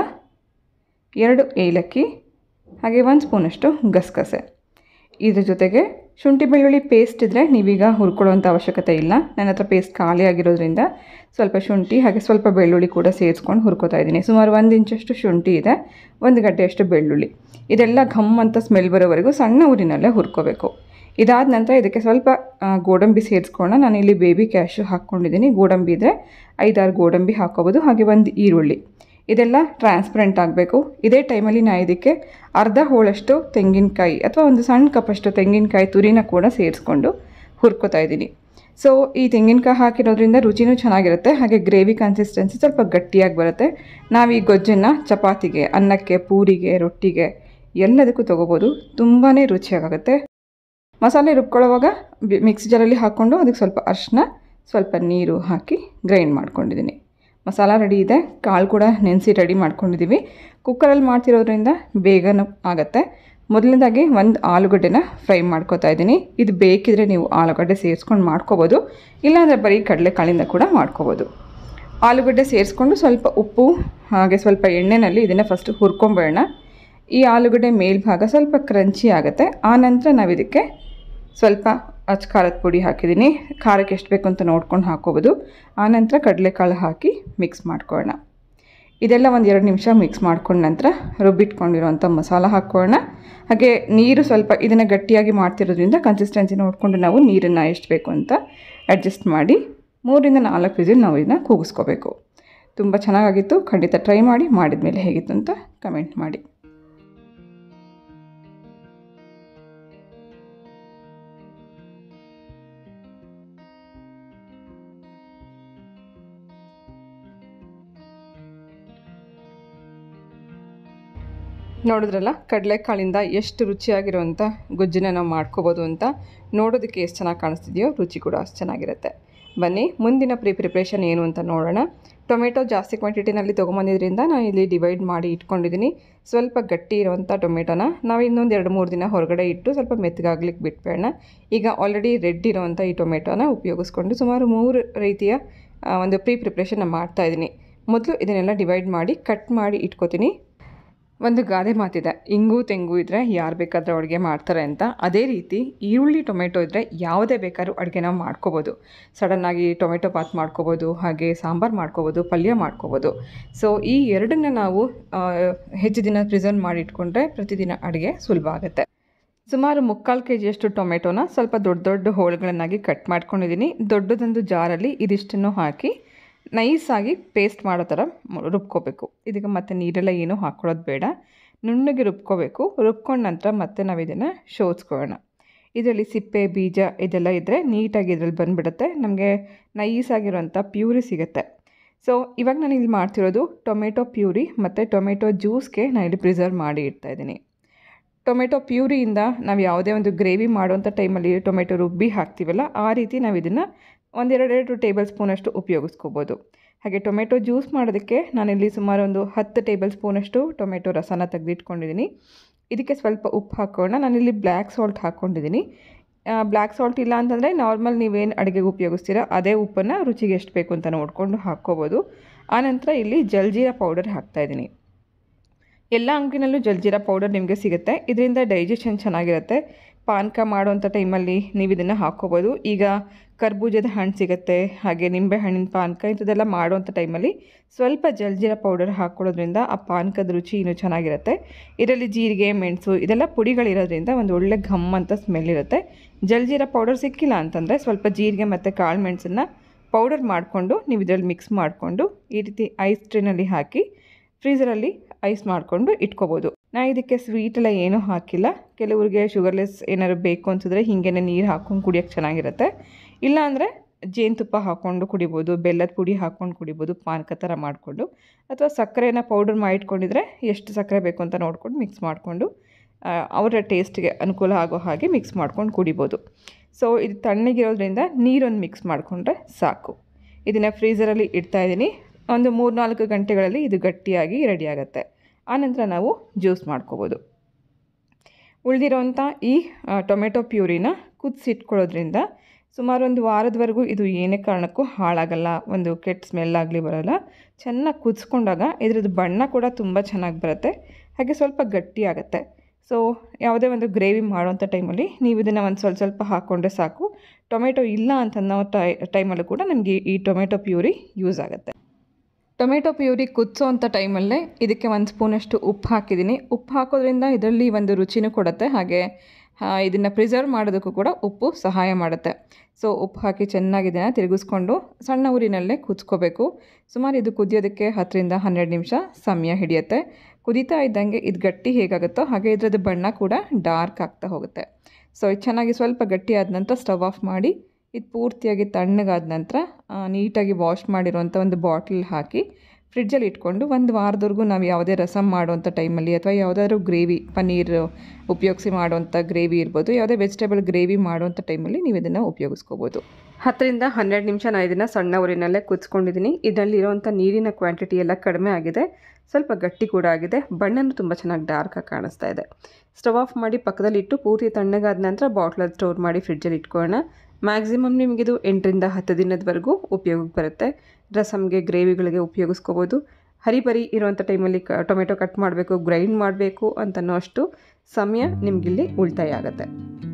ಎರಡು ಏಲಕ್ಕಿ ಹಾಗೆ ಒಂದು ಸ್ಪೂನಷ್ಟು ಗಸಗಸೆ ಇದ್ರ ಜೊತೆಗೆ ಶುಂಠಿ ಬೆಳ್ಳುಳ್ಳಿ ಪೇಸ್ಟ್ ಇದ್ದರೆ ನೀವೀಗ ಹುರ್ಕೊಳ್ಳೋವಂಥ ಅವಶ್ಯಕತೆ ಇಲ್ಲ ನನ್ನ ಹತ್ರ ಪೇಸ್ಟ್ ಖಾಲಿ ಆಗಿರೋದ್ರಿಂದ ಸ್ವಲ್ಪ ಶುಂಠಿ ಹಾಗೆ ಸ್ವಲ್ಪ ಬೆಳ್ಳುಳ್ಳಿ ಕೂಡ ಸೇರಿಸ್ಕೊಂಡು ಹುರ್ಕೋತಾ ಇದ್ದೀನಿ ಸುಮಾರು ಒಂದು ಇಂಚಷ್ಟು ಶುಂಠಿ ಇದೆ ಒಂದು ಗಡ್ಡೆಯಷ್ಟು ಬೆಳ್ಳುಳ್ಳಿ ಇದೆಲ್ಲ ಘಮ್ ಅಂತ ಸ್ಮೆಲ್ ಬರೋವರೆಗೂ ಸಣ್ಣ ಊರಿನಲ್ಲೇ ಹುರ್ಕೋಬೇಕು ಇದಾದ ನಂತರ ಇದಕ್ಕೆ ಸ್ವಲ್ಪ ಗೋಡಂಬಿ ಸೇರಿಸ್ಕೊಳ್ಳೋಣ ನಾನು ಇಲ್ಲಿ ಬೇಬಿ ಕ್ಯಾಶು ಹಾಕ್ಕೊಂಡಿದ್ದೀನಿ ಗೋಡಂಬಿ ಇದ್ದರೆ ಐದಾರು ಗೋಡಂಬಿ ಹಾಕ್ಕೋಬೋದು ಹಾಗೆ ಒಂದು ಈರುಳ್ಳಿ ಇದೆಲ್ಲ ಟ್ರಾನ್ಸ್ಪರೆಂಟ್ ಆಗಬೇಕು ಇದೇ ಟೈಮಲ್ಲಿ ನಾನು ಇದಕ್ಕೆ ಅರ್ಧ ಹೋಳಷ್ಟು ತೆಂಗಿನಕಾಯಿ ಅಥವಾ ಒಂದು ಸಣ್ಣ ಕಪ್ಪಷ್ಟು ತೆಂಗಿನಕಾಯಿ ತುರಿನ ಕೂಡ ಸೇರಿಸ್ಕೊಂಡು ಹುರ್ಕೋತಾ ಇದ್ದೀನಿ ಸೊ ಈ ತೆಂಗಿನಕಾಯಿ ಹಾಕಿರೋದ್ರಿಂದ ರುಚಿನೂ ಚೆನ್ನಾಗಿರುತ್ತೆ ಹಾಗೆ ಗ್ರೇವಿ ಕನ್ಸಿಸ್ಟೆನ್ಸಿ ಸ್ವಲ್ಪ ಗಟ್ಟಿಯಾಗಿ ಬರುತ್ತೆ ನಾವು ಈ ಗೊಜ್ಜನ್ನು ಚಪಾತಿಗೆ ಅನ್ನಕ್ಕೆ ಪೂರಿಗೆ ರೊಟ್ಟಿಗೆ ಎಲ್ಲದಕ್ಕೂ ತೊಗೋಬೋದು ತುಂಬಾ ರುಚಿಯಾಗುತ್ತೆ ಮಸಾಲೆ ರುಬ್ಕೊಳ್ಳೋವಾಗ ಮಿಕ್ಸ್ ಜಾರಲ್ಲಿ ಹಾಕ್ಕೊಂಡು ಅದಕ್ಕೆ ಸ್ವಲ್ಪ ಅರಿಶಿನ ಸ್ವಲ್ಪ ನೀರು ಹಾಕಿ ಗ್ರೈಂಡ್ ಮಾಡ್ಕೊಂಡಿದ್ದೀನಿ ಮಸಾಲ ರೆಡಿ ಇದೆ ಕಾಳು ಕೂಡ ನೆನೆಸಿ ರೆಡಿ ಮಾಡ್ಕೊಂಡಿದ್ದೀವಿ ಕುಕ್ಕರಲ್ಲಿ ಮಾಡ್ತಿರೋದ್ರಿಂದ ಬೇಗನೂ ಆಗುತ್ತೆ ಮೊದಲನೇದಾಗಿ ಒಂದು ಆಲೂಗಡ್ಡೆನ ಫ್ರೈ ಮಾಡ್ಕೋತಾ ಇದ್ದೀನಿ ಇದು ಬೇಕಿದ್ರೆ ನೀವು ಆಲೂಗಡ್ಡೆ ಸೇರಿಸ್ಕೊಂಡು ಮಾಡ್ಕೋಬೋದು ಇಲ್ಲಾಂದರೆ ಬರೀ ಕಡಲೆಕಾಳಿಂದ ಕೂಡ ಮಾಡ್ಕೋಬೋದು ಆಲೂಗಡ್ಡೆ ಸೇರಿಸ್ಕೊಂಡು ಸ್ವಲ್ಪ ಉಪ್ಪು ಹಾಗೆ ಸ್ವಲ್ಪ ಎಣ್ಣೆಯಲ್ಲಿ ಇದನ್ನು ಫಸ್ಟ್ ಹುರ್ಕೊಂಬೇಡ ಈ ಆಲೂಗಡ್ಡೆ ಮೇಲ್ಭಾಗ ಸ್ವಲ್ಪ ಕ್ರಂಚಿ ಆಗುತ್ತೆ ಆನಂತರ ನಾವು ಇದಕ್ಕೆ ಸ್ವಲ್ಪ ಅಚ್ಚ ಖಾರದ ಪುಡಿ ಹಾಕಿದ್ದೀನಿ ಖಾರಕ್ಕೆ ಎಷ್ಟು ಬೇಕು ಅಂತ ನೋಡ್ಕೊಂಡು ಹಾಕ್ಕೋಬೋದು ಆನಂತರ ಕಡಲೆಕಾಳು ಹಾಕಿ ಮಿಕ್ಸ್ ಮಾಡ್ಕೊಳ್ಳೋಣ ಇದೆಲ್ಲ ಒಂದು ಎರಡು ನಿಮಿಷ ಮಿಕ್ಸ್ ಮಾಡ್ಕೊಂಡ ನಂತರ ರುಬ್ಬಿಟ್ಕೊಂಡಿರೋಂಥ ಮಸಾಲ ಹಾಕ್ಕೊಳ್ಳೋಣ ಹಾಗೆ ನೀರು ಸ್ವಲ್ಪ ಇದನ್ನು ಗಟ್ಟಿಯಾಗಿ ಮಾಡ್ತಿರೋದ್ರಿಂದ ಕನ್ಸಿಸ್ಟೆನ್ಸಿ ನೋಡಿಕೊಂಡು ನಾವು ನೀರನ್ನು ಎಷ್ಟು ಬೇಕು ಅಂತ ಅಡ್ಜಸ್ಟ್ ಮಾಡಿ ಮೂರಿಂದ ನಾಲ್ಕು ವಿಸಿಲ್ ನಾವು ಇದನ್ನು ಕೂಗಿಸ್ಕೋಬೇಕು ತುಂಬ ಚೆನ್ನಾಗಾಗಿತ್ತು ಖಂಡಿತ ಟ್ರೈ ಮಾಡಿ ಮಾಡಿದ ಮೇಲೆ ಹೇಗಿತ್ತು ಅಂತ ಕಮೆಂಟ್ ಮಾಡಿ ನೋಡಿದ್ರಲ್ಲ ಕಡಲೆಕಾಳಿಂದ ಎಷ್ಟು ರುಚಿಯಾಗಿರುವಂಥ ಗೊಜ್ಜನ್ನ ನಾವು ಮಾಡ್ಕೋಬೋದು ಅಂತ ನೋಡೋದಕ್ಕೆ ಎಷ್ಟು ಚೆನ್ನಾಗಿ ಕಾಣಿಸ್ತಿದೆಯೋ ರುಚಿ ಕೂಡ ಅಷ್ಟು ಚೆನ್ನಾಗಿರುತ್ತೆ ಬನ್ನಿ ಮುಂದಿನ ಪ್ರೀ ಪ್ರಿಪ್ರೇಷನ್ ಏನು ಅಂತ ನೋಡೋಣ ಟೊಮೆಟೊ ಜಾಸ್ತಿ ಕ್ವಾಂಟಿಟಿನಲ್ಲಿ ತೊಗೊಂಬಂದಿದ್ರಿಂದ ನಾನು ಇಲ್ಲಿ ಡಿವೈಡ್ ಮಾಡಿ ಇಟ್ಕೊಂಡಿದ್ದೀನಿ ಸ್ವಲ್ಪ ಗಟ್ಟಿ ಇರುವಂಥ ಟೊಮೆಟೊನ ನಾವು ಇನ್ನೊಂದು ಎರಡು ಮೂರು ದಿನ ಹೊರಗಡೆ ಇಟ್ಟು ಸ್ವಲ್ಪ ಮೆತ್ತಗಾಗ್ಲಿಕ್ಕೆ ಬಿಟ್ಬೇಡ ಈಗ ಆಲ್ರೆಡಿ ರೆಡ್ ಇರೋವಂಥ ಈ ಟೊಮೆಟೊನ ಉಪಯೋಗಿಸ್ಕೊಂಡು ಸುಮಾರು ಮೂರು ರೀತಿಯ ಆ, ಒಂದು ಪ್ರೀ ಪ್ರಿಪ್ರೇಷನ್ ಮಾಡ್ತಾ ಇದ್ದೀನಿ ಮೊದಲು ಇದನ್ನೆಲ್ಲ ಡಿವೈಡ್ ಮಾಡಿ ಕಟ್ ಮಾಡಿ ಇಟ್ಕೋತೀನಿ ಒಂದು ಗಾದೆ ಮಾತಿದೆ ಇಂಗು ತೆಂಗು ಇದ್ದರೆ ಯಾರು ಬೇಕಾದರೂ ಅಡುಗೆ ಮಾಡ್ತಾರೆ ಅಂತ ಅದೇ ರೀತಿ ಈರುಳ್ಳಿ ಟೊಮೆಟೊ ಇದ್ದರೆ ಯಾವುದೇ ಬೇಕಾದ್ರೂ ಅಡುಗೆ ನಾವು ಮಾಡ್ಕೋಬೋದು ಸಡನ್ನಾಗಿ ಟೊಮೆಟೊ ಬಾತ್ ಮಾಡ್ಕೋಬೋದು ಹಾಗೆ ಸಾಂಬಾರು ಮಾಡ್ಕೋಬೋದು ಪಲ್ಯ ಮಾಡ್ಕೋಬೋದು ಸೊ ಈ ಎರಡನ್ನ ನಾವು ಆ, ಹೆಚ್ಚು ದಿನ ಪ್ರಿಸರ್ವ್ ಮಾಡಿ ಇಟ್ಕೊಂಡ್ರೆ ಪ್ರತಿದಿನ ಅಡುಗೆ ಸುಲಭ ಆಗುತ್ತೆ ಸುಮಾರು ಮುಕ್ಕಾಲು ಕೆ ಜಿಯಷ್ಟು ಟೊಮೆಟೊನ ಸ್ವಲ್ಪ ದೊಡ್ಡ ದೊಡ್ಡ ಹೋಳುಗಳನ್ನಾಗಿ ಕಟ್ ಮಾಡ್ಕೊಂಡಿದ್ದೀನಿ ದೊಡ್ಡದೊಂದು ಜಾರಲ್ಲಿ ಇದಿಷ್ಟನ್ನು ಹಾಕಿ ನೈಸಾಗಿ ಪೇಸ್ಟ್ ಮಾಡೋ ಥರ ಮ- ರುಬ್ಕೋಬೇಕು ಇದಕ್ಕೆ ಮತ್ತೆ ನೀರೆಲ್ಲ ಏನೂ ಹಾಕ್ಕೊಳ್ಳೋದು ಬೇಡ ನುಣ್ಣಗೆ ರುಬ್ಕೋಬೇಕು ರುಬ್ಕೊಂಡ ನಂತರ ಮತ್ತೆ ನಾವು ಇದನ್ನು ಶೋಧಿಸ್ಕೊಳ್ಳೋಣ ಇದರಲ್ಲಿ ಸಿಪ್ಪೆ ಬೀಜ ಇದೆಲ್ಲ ಇದ್ದರೆ ನೀಟಾಗಿ ಇದರಲ್ಲಿ ಬಂದುಬಿಡುತ್ತೆ ನಮಗೆ ನೈಸಾಗಿರೋಂಥ ಪ್ಯೂರಿ ಸಿಗುತ್ತೆ ಸೊ ಇವಾಗ ನಾನು ಇಲ್ಲಿ ಮಾಡ್ತಿರೋದು ಟೊಮೆಟೊ ಪ್ಯೂರಿ ಮತ್ತು ಟೊಮೆಟೊ ಜ್ಯೂಸ್ಗೆ ನಾನು ಇಲ್ಲಿ ಪ್ರಿಸರ್ವ್ ಮಾಡಿ ಇಡ್ತಾಯಿದ್ದೀನಿ ಟೊಮೆಟೊ ಪ್ಯೂರಿಯಿಂದ ನಾವು ಯಾವುದೇ ಒಂದು ಗ್ರೇವಿ ಮಾಡುವಂಥ ಟೈಮಲ್ಲಿ ಟೊಮೆಟೊ ರುಬ್ಬಿ ಹಾಕ್ತೀವಲ್ಲ ಆ ರೀತಿ ನಾವು ಇದನ್ನು ಒಂದೆರಡೆರಡು ಟೇಬಲ್ ಸ್ಪೂನಷ್ಟು ಉಪಯೋಗಿಸ್ಕೋಬೋದು ಹಾಗೆ ಟೊಮೆಟೊ ಜ್ಯೂಸ್ ಮಾಡೋದಕ್ಕೆ ನಾನಿಲ್ಲಿ ಸುಮಾರು ಒಂದು ಹತ್ತು ಟೇಬಲ್ ಸ್ಪೂನಷ್ಟು ಟೊಮೆಟೊ ರಸನ ತೆಗೆದಿಟ್ಕೊಂಡಿದ್ದೀನಿ ಇದಕ್ಕೆ ಸ್ವಲ್ಪ ಉಪ್ಪು ಹಾಕೋಣ ನಾನಿಲ್ಲಿ ಬ್ಲ್ಯಾಕ್ ಸಾಲ್ಟ್ ಹಾಕ್ಕೊಂಡಿದ್ದೀನಿ ಬ್ಲ್ಯಾಕ್ ಸಾಲ್ಟ್ ಇಲ್ಲ ಅಂತಂದರೆ ನಾರ್ಮಲ್ ನೀವೇನು ಅಡುಗೆಗೆ ಉಪಯೋಗಿಸ್ತೀರಾ ಅದೇ ಉಪ್ಪನ್ನು ರುಚಿಗೆ ಎಷ್ಟು ಬೇಕು ಅಂತ ನೋಡಿಕೊಂಡು ಹಾಕ್ಕೋಬೋದು ಆನಂತರ ಇಲ್ಲಿ ಜಲ್ಜೀರಾ ಪೌಡರ್ ಹಾಕ್ತಾಯಿದ್ದೀನಿ ಎಲ್ಲ ಅಂಗಡಿನಲ್ಲೂ ಜಲ್ಜೀರಾ ಪೌಡರ್ ನಿಮಗೆ ಸಿಗುತ್ತೆ ಇದರಿಂದ ಡೈಜೆಷನ್ ಚೆನ್ನಾಗಿರುತ್ತೆ ಪಾನಕ ಮಾಡೋವಂಥ ಟೈಮಲ್ಲಿ ನೀವು ಇದನ್ನು ಹಾಕ್ಕೋಬೋದು ಈಗ ಕರ್ಬೂಜದ ಹಣ್ಣು ಸಿಗುತ್ತೆ ಹಾಗೆ ನಿಂಬೆ ಹಣ್ಣಿನ ಪಾನಕ ಇಂಥದ್ದೆಲ್ಲ ಮಾಡೋವಂಥ ಟೈಮಲ್ಲಿ ಸ್ವಲ್ಪ ಜಲ್ಜೀರಾ ಪೌಡರ್ ಹಾಕ್ಕೊಳ್ಳೋದ್ರಿಂದ ಆ ಪಾನಕದ ರುಚಿ ಇನ್ನೂ ಚೆನ್ನಾಗಿರುತ್ತೆ ಇದರಲ್ಲಿ ಜೀರಿಗೆ ಮೆಣಸು ಇದೆಲ್ಲ ಪುಡಿಗಳಿರೋದ್ರಿಂದ ಒಂದು ಒಳ್ಳೆ ಘಮ್ ಅಂತ ಸ್ಮೆಲ್ ಇರುತ್ತೆ ಜಲ್ಜೀರಾ ಪೌಡರ್ ಸಿಕ್ಕಿಲ್ಲ ಅಂತಂದರೆ ಸ್ವಲ್ಪ ಜೀರಿಗೆ ಮತ್ತು ಕಾಳು ಮೆಣಸನ್ನು ಪೌಡರ್ ಮಾಡಿಕೊಂಡು ನೀವು ಇದರಲ್ಲಿ ಮಿಕ್ಸ್ ಮಾಡಿಕೊಂಡು ಈ ರೀತಿ ಐಸ್ ಟ್ರೇನಲ್ಲಿ ಹಾಕಿ ಫ್ರೀಸರಲ್ಲಿ ಐಸ್ ಮಾಡಿಕೊಂಡು ಇಟ್ಕೋಬೋದು ನಾ ಇದಕ್ಕೆ ಸ್ವೀಟ್ ಎಲ್ಲ ಏನೂ ಹಾಕಿಲ್ಲ ಕೆಲವರಿಗೆ ಶುಗರ್ಲೆಸ್ ಏನಾದ್ರು ಬೇಕು ಅನ್ಸಿದ್ರೆ ಹೀಗೇ ನೀರು ಹಾಕ್ಕೊಂಡು ಕುಡಿಯೋಕ್ಕೆ ಚೆನ್ನಾಗಿರುತ್ತೆ ಇಲ್ಲ ಅಂದರೆ ಜೇನುತುಪ್ಪ ಹಾಕ್ಕೊಂಡು ಕುಡಿಬೋದು ಬೆಲ್ಲದ ಪುಡಿ ಹಾಕ್ಕೊಂಡು ಕುಡಿಬೋದು ಪಾನಕ ಥರ ಮಾಡಿಕೊಂಡು ಅಥವಾ ಸಕ್ಕರೆನ ಪೌಡರ್ ಮಾಡಿ ಇಟ್ಕೊಂಡಿದ್ರೆ ಎಷ್ಟು ಸಕ್ಕರೆ ಬೇಕು ಅಂತ ನೋಡ್ಕೊಂಡು ಮಿಕ್ಸ್ ಮಾಡಿಕೊಂಡು ಅವರ ಟೇಸ್ಟ್ಗೆ ಅನುಕೂಲ ಆಗೋ ಹಾಗೆ ಮಿಕ್ಸ್ ಮಾಡ್ಕೊಂಡು ಕುಡಿಬೋದು ಸೊ ಇದು ತಣ್ಣಗಿರೋದ್ರಿಂದ ನೀರೊಂದು ಮಿಕ್ಸ್ ಮಾಡಿಕೊಂಡ್ರೆ ಸಾಕು ಇದನ್ನು ಫ್ರೀಸರಲ್ಲಿ ಇಡ್ತಾ ಇದ್ದೀನಿ ಒಂದು ಮೂರು ನಾಲ್ಕು ಗಂಟೆಗಳಲ್ಲಿ ಇದು ಗಟ್ಟಿಯಾಗಿ ರೆಡಿ ಆಗುತ್ತೆ ಆನಂತರ ನಾವು ಜ್ಯೂಸ್ ಮಾಡ್ಕೋಬೋದು ಉಳಿದಿರೋಂಥ ಈ ಟೊಮೆಟೊ ಪ್ಯೂರಿನ ಕುದಿಸಿಟ್ಕೊಳ್ಳೋದ್ರಿಂದ ಸುಮಾರು ಒಂದು ವಾರದವರೆಗೂ ಇದು ಏನೇ ಕಾರಣಕ್ಕೂ ಹಾಳಾಗಲ್ಲ ಒಂದು ಕೆಟ್ಟ ಸ್ಮೆಲ್ ಆಗಲಿ ಬರೋಲ್ಲ ಚೆನ್ನಾಗಿ ಕುದಿಸ್ಕೊಂಡಾಗ ಇದ್ರದ್ದು ಬಣ್ಣ ಕೂಡ ತುಂಬ ಚೆನ್ನಾಗಿ ಬರುತ್ತೆ ಹಾಗೆ ಸ್ವಲ್ಪ ಗಟ್ಟಿ ಆಗುತ್ತೆ ಸೊ ಯಾವುದೇ ಒಂದು ಗ್ರೇವಿ ಮಾಡೋವಂಥ ಟೈಮಲ್ಲಿ ನೀವು ಇದನ್ನು ಒಂದು ಸ್ವಲ್ಪ ಸ್ವಲ್ಪ ಹಾಕ್ಕೊಂಡ್ರೆ ಸಾಕು ಟೊಮೆಟೊ ಇಲ್ಲ ಅಂತ ಅನ್ನೋ ಟೈ ಟೈಮಲ್ಲೂ ಕೂಡ ನಮಗೆ ಈ ಟೊಮೆಟೊ ಪ್ಯೂರಿ ಯೂಸ್ ಆಗುತ್ತೆ ಟೊಮೆಟೊ ಪ್ಯೂರಿ ಕುದಿಸೋ ಅಂಥ ಟೈಮಲ್ಲೇ ಇದಕ್ಕೆ ಒಂದು ಸ್ಪೂನಷ್ಟು ಉಪ್ಪು ಹಾಕಿದ್ದೀನಿ ಉಪ್ಪು ಹಾಕೋದ್ರಿಂದ ಇದರಲ್ಲಿ ಒಂದು ರುಚಿನೂ ಕೊಡುತ್ತೆ ಹಾಗೆ ಇದನ್ನು ಪ್ರಿಸರ್ವ್ ಮಾಡೋದಕ್ಕೂ ಕೂಡ ಉಪ್ಪು ಸಹಾಯ ಮಾಡುತ್ತೆ ಸೊ ಉಪ್ಪು ಹಾಕಿ ಚೆನ್ನಾಗಿ ಇದನ್ನು ತಿರುಗಿಸ್ಕೊಂಡು ಸಣ್ಣ ಊರಿನಲ್ಲೇ ಕುದಿಸ್ಕೋಬೇಕು ಸುಮಾರು ಇದು ಕುದಿಯೋದಕ್ಕೆ ಹತ್ತರಿಂದ ಹನ್ನೆರಡು ನಿಮಿಷ ಸಮಯ ಹಿಡಿಯುತ್ತೆ ಕುದೀತಾ ಇದ್ದಂಗೆ ಇದು ಗಟ್ಟಿ ಹೇಗಾಗುತ್ತೋ ಹಾಗೆ ಇದರದ್ದು ಬಣ್ಣ ಕೂಡ ಡಾರ್ಕ್ ಆಗ್ತಾ ಹೋಗುತ್ತೆ ಸೊ ಇದು ಚೆನ್ನಾಗಿ ಸ್ವಲ್ಪ ಗಟ್ಟಿ ಆದ ನಂತರ ಸ್ಟವ್ ಆಫ್ ಮಾಡಿ ಇದು ಪೂರ್ತಿಯಾಗಿ ತಣ್ಣಗಾದ ನಂತರ ನೀಟಾಗಿ ವಾಶ್ ಮಾಡಿರೋಂಥ ಒಂದು ಬಾಟ್ಲ್ ಹಾಕಿ ಫ್ರಿಡ್ಜಲ್ಲಿ ಇಟ್ಕೊಂಡು ಒಂದು ವಾರದವರೆಗೂ ನಾವು ಯಾವುದೇ ರಸಮ್ ಮಾಡುವಂಥ ಟೈಮಲ್ಲಿ ಅಥವಾ ಯಾವುದಾದ್ರೂ ಗ್ರೇವಿ ಪನ್ನೀರ್ ಉಪಯೋಗಿಸಿ ಮಾಡುವಂಥ ಗ್ರೇವಿ ಇರ್ಬೋದು ಯಾವುದೇ ವೆಜಿಟೇಬಲ್ ಗ್ರೇವಿ ಮಾಡುವಂಥ ಟೈಮಲ್ಲಿ ನೀವು ಇದನ್ನು ಉಪಯೋಗಿಸ್ಕೋಬೋದು ಹತ್ತರಿಂದ ಹನ್ನೆರಡು ನಿಮಿಷ ನಾನು ಇದನ್ನು ಸಣ್ಣ ಊರಿನಲ್ಲೇ ಕುದಿಸ್ಕೊಂಡಿದ್ದೀನಿ ಇದರಲ್ಲಿರುವಂಥ ನೀರಿನ ಕ್ವಾಂಟಿಟಿ ಎಲ್ಲ ಕಡಿಮೆ ಆಗಿದೆ ಸ್ವಲ್ಪ ಗಟ್ಟಿ ಕೂಡ ಆಗಿದೆ ಬಣ್ಣನೂ ತುಂಬ ಚೆನ್ನಾಗಿ ಡಾರ್ಕಾಗಿ ಕಾಣಿಸ್ತಾ ಇದೆ ಸ್ಟವ್ ಆಫ್ ಮಾಡಿ ಪಕ್ಕದಲ್ಲಿ ಇಟ್ಟು ಪೂರ್ತಿ ತಣ್ಣಗಾದ ನಂತರ ಬಾಟ್ಲಲ್ಲಿ ಸ್ಟೋರ್ ಮಾಡಿ ಫ್ರಿಡ್ಜಲ್ಲಿ ಇಟ್ಕೊಳ್ಳೋಣ ಮ್ಯಾಕ್ಸಿಮಮ್ ನಿಮಗಿದು ಎಂಟರಿಂದ ಹತ್ತು ದಿನದವರೆಗೂ ಉಪಯೋಗಕ್ಕೆ ಬರುತ್ತೆ ರಸಮ್ಗೆ ಗ್ರೇವಿಗಳಿಗೆ ಉಪಯೋಗಿಸ್ಕೋಬೋದು ಹರಿಬರಿ ಇರುವಂಥ ಟೈಮಲ್ಲಿ ಕ ಟೊಮೆಟೊ ಕಟ್ ಮಾಡಬೇಕು ಗ್ರೈಂಡ್ ಮಾಡಬೇಕು ಅಂತನೋ ಅಷ್ಟು ಸಮಯ ನಿಮಗಿಲ್ಲಿ ಉಳಿತಾಯ ಆಗುತ್ತೆ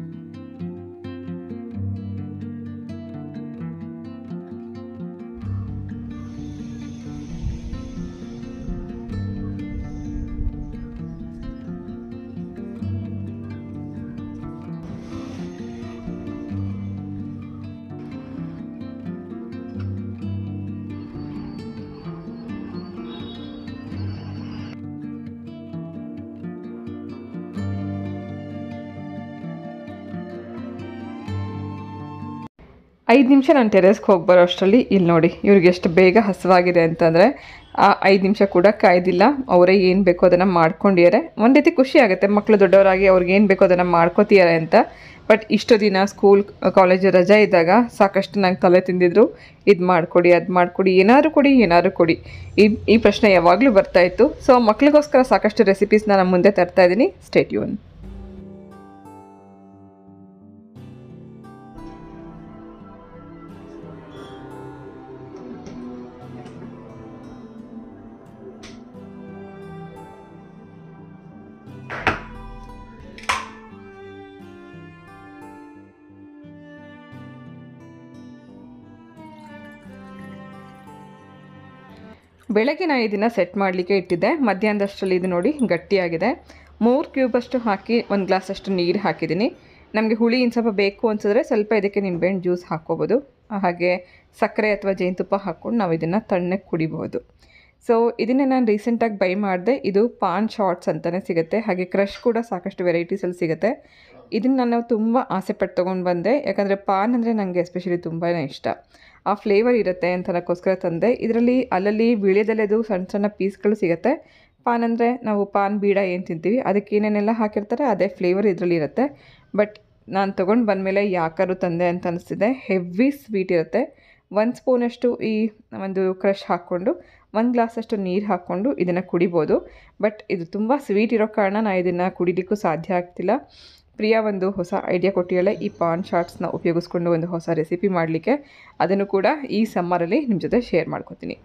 ಐದು ನಿಮಿಷ ನಾನು ಟೆರೆಸ್ಗೆ ಹೋಗಿ ಬರೋ ಅಷ್ಟರಲ್ಲಿ ಇಲ್ಲಿ ನೋಡಿ ಇವ್ರಿಗೆ ಎಷ್ಟು ಬೇಗ ಹಸುವಾಗಿದೆ ಅಂತಂದರೆ ಆ ಐದು ನಿಮಿಷ ಕೂಡ ಕಾಯ್ದಿಲ್ಲ ಅವರೇ ಏನು ಬೇಕೋ ಅದನ್ನು ಮಾಡ್ಕೊಂಡಿದ್ದಾರೆ ಒಂದು ರೀತಿ ಖುಷಿ ಆಗುತ್ತೆ ಮಕ್ಕಳು ದೊಡ್ಡವರಾಗಿ ಅವ್ರಿಗೆ ಏನು ಬೇಕೋ ಅದನ್ನು ಮಾಡ್ಕೋತಿದ್ದಾರೆ ಅಂತ ಬಟ್ ಇಷ್ಟು ದಿನ ಸ್ಕೂಲ್ ಕಾಲೇಜ್ ರಜೆ ಇದ್ದಾಗ ಸಾಕಷ್ಟು ನಂಗೆ ತಲೆ ತಿಂದಿದ್ರು ಇದು ಮಾಡಿಕೊಡಿ ಅದು ಮಾಡಿಕೊಡಿ ಏನಾದ್ರು ಕೊಡಿ ಏನಾದ್ರು ಕೊಡಿ ಈ ಈ ಪ್ರಶ್ನೆ ಯಾವಾಗಲೂ ಬರ್ತಾಯಿತ್ತು ಸೊ ಮಕ್ಳಿಗೋಸ್ಕರ ಸಾಕಷ್ಟು ರೆಸಿಪೀಸ್ನ ನಾನು ಮುಂದೆ ತರ್ತಾ ಇದ್ದೀನಿ ಸ್ಟೇಟ್ ಯೂನ್ ಬೆಳಗ್ಗೆ ನಾನು ಇದನ್ನು ಸೆಟ್ ಮಾಡಲಿಕ್ಕೆ ಇಟ್ಟಿದ್ದೆ ಮಧ್ಯಾಹ್ನದಷ್ಟರಲ್ಲಿ ಇದು ನೋಡಿ ಗಟ್ಟಿಯಾಗಿದೆ ಮೂರು ಕ್ಯೂಬಷ್ಟು ಹಾಕಿ ಒಂದು ಗ್ಲಾಸಷ್ಟು ನೀರು ಹಾಕಿದ್ದೀನಿ ನಮಗೆ ಹುಳಿ ಇನ್ನು ಸ್ವಲ್ಪ ಬೇಕು ಅನ್ಸಿದ್ರೆ ಸ್ವಲ್ಪ ಇದಕ್ಕೆ ನಿಂಬೆಹಣ್ಣು ಜ್ಯೂಸ್ ಹಾಕ್ಕೋಬೋದು ಹಾಗೆ ಸಕ್ಕರೆ ಅಥವಾ ಜೇನುತುಪ್ಪ ಹಾಕ್ಕೊಂಡು ನಾವು ಇದನ್ನು ತಣ್ಣಗೆ ಕುಡಿಬೋದು ಸೊ ಇದನ್ನೇ ನಾನು ರೀಸೆಂಟಾಗಿ ಬೈ ಮಾಡಿದೆ ಇದು ಪಾನ್ ಶಾರ್ಟ್ಸ್ ಅಂತಲೇ ಸಿಗುತ್ತೆ ಹಾಗೆ ಕ್ರಶ್ ಕೂಡ ಸಾಕಷ್ಟು ವೆರೈಟೀಸಲ್ಲಿ ಸಿಗುತ್ತೆ ಇದನ್ನು ನಾನು ತುಂಬ ಆಸೆ ಪಟ್ಟು ತೊಗೊಂಡು ಬಂದೆ ಯಾಕಂದರೆ ಪಾನ್ ಅಂದರೆ ನನಗೆ ಎಸ್ಪೆಷಲಿ ತುಂಬಾ ಇಷ್ಟ ಆ ಫ್ಲೇವರ್ ಇರುತ್ತೆ ಅಂತನಕ್ಕೋಸ್ಕರ ತಂದೆ ಇದರಲ್ಲಿ ಅಲ್ಲಲ್ಲಿ ವೀಳ್ಯದೆಲೆದು ಸಣ್ಣ ಸಣ್ಣ ಪೀಸ್ಗಳು ಸಿಗುತ್ತೆ ಪಾನ್ ಅಂದರೆ ನಾವು ಪಾನ್ ಬೀಡ ಏನು ತಿಂತೀವಿ ಅದಕ್ಕೆ ಏನೇನೆಲ್ಲ ಹಾಕಿರ್ತಾರೆ ಅದೇ ಫ್ಲೇವರ್ ಇದರಲ್ಲಿ ಇರುತ್ತೆ ಬಟ್ ನಾನು ತೊಗೊಂಡು ಬಂದಮೇಲೆ ಯಾಕಾರು ತಂದೆ ಅಂತ ಅನಿಸ್ತಿದೆ ಹೆವಿ ಸ್ವೀಟ್ ಇರುತ್ತೆ ಒಂದು ಸ್ಪೂನಷ್ಟು ಈ ಒಂದು ಕ್ರಷ್ ಹಾಕ್ಕೊಂಡು ಒಂದು ಗ್ಲಾಸಷ್ಟು ನೀರು ಹಾಕ್ಕೊಂಡು ಇದನ್ನು ಕುಡಿಬೋದು ಬಟ್ ಇದು ತುಂಬ ಸ್ವೀಟ್ ಇರೋ ಕಾರಣ ನಾನು ಇದನ್ನು ಕುಡಿಲಿಕ್ಕೂ ಸಾಧ್ಯ ಆಗ್ತಿಲ್ಲ ಪ್ರಿಯಾ ಒಂದು ಹೊಸ ಐಡಿಯಾ ಕೊಟ್ಟಿಯಾಳೆ ಈ ಪಾನ್ ಶಾರ್ಟ್ಸ್ನ ಉಪಯೋಗಿಸ್ಕೊಂಡು ಒಂದು ಹೊಸ ರೆಸಿಪಿ ಮಾಡಲಿಕ್ಕೆ ಅದನ್ನು ಕೂಡ ಈ ಸಮ್ಮರಲ್ಲಿ ನಿಮ್ಮ ಜೊತೆ ಶೇರ್ ಮಾಡ್ಕೋತೀನಿ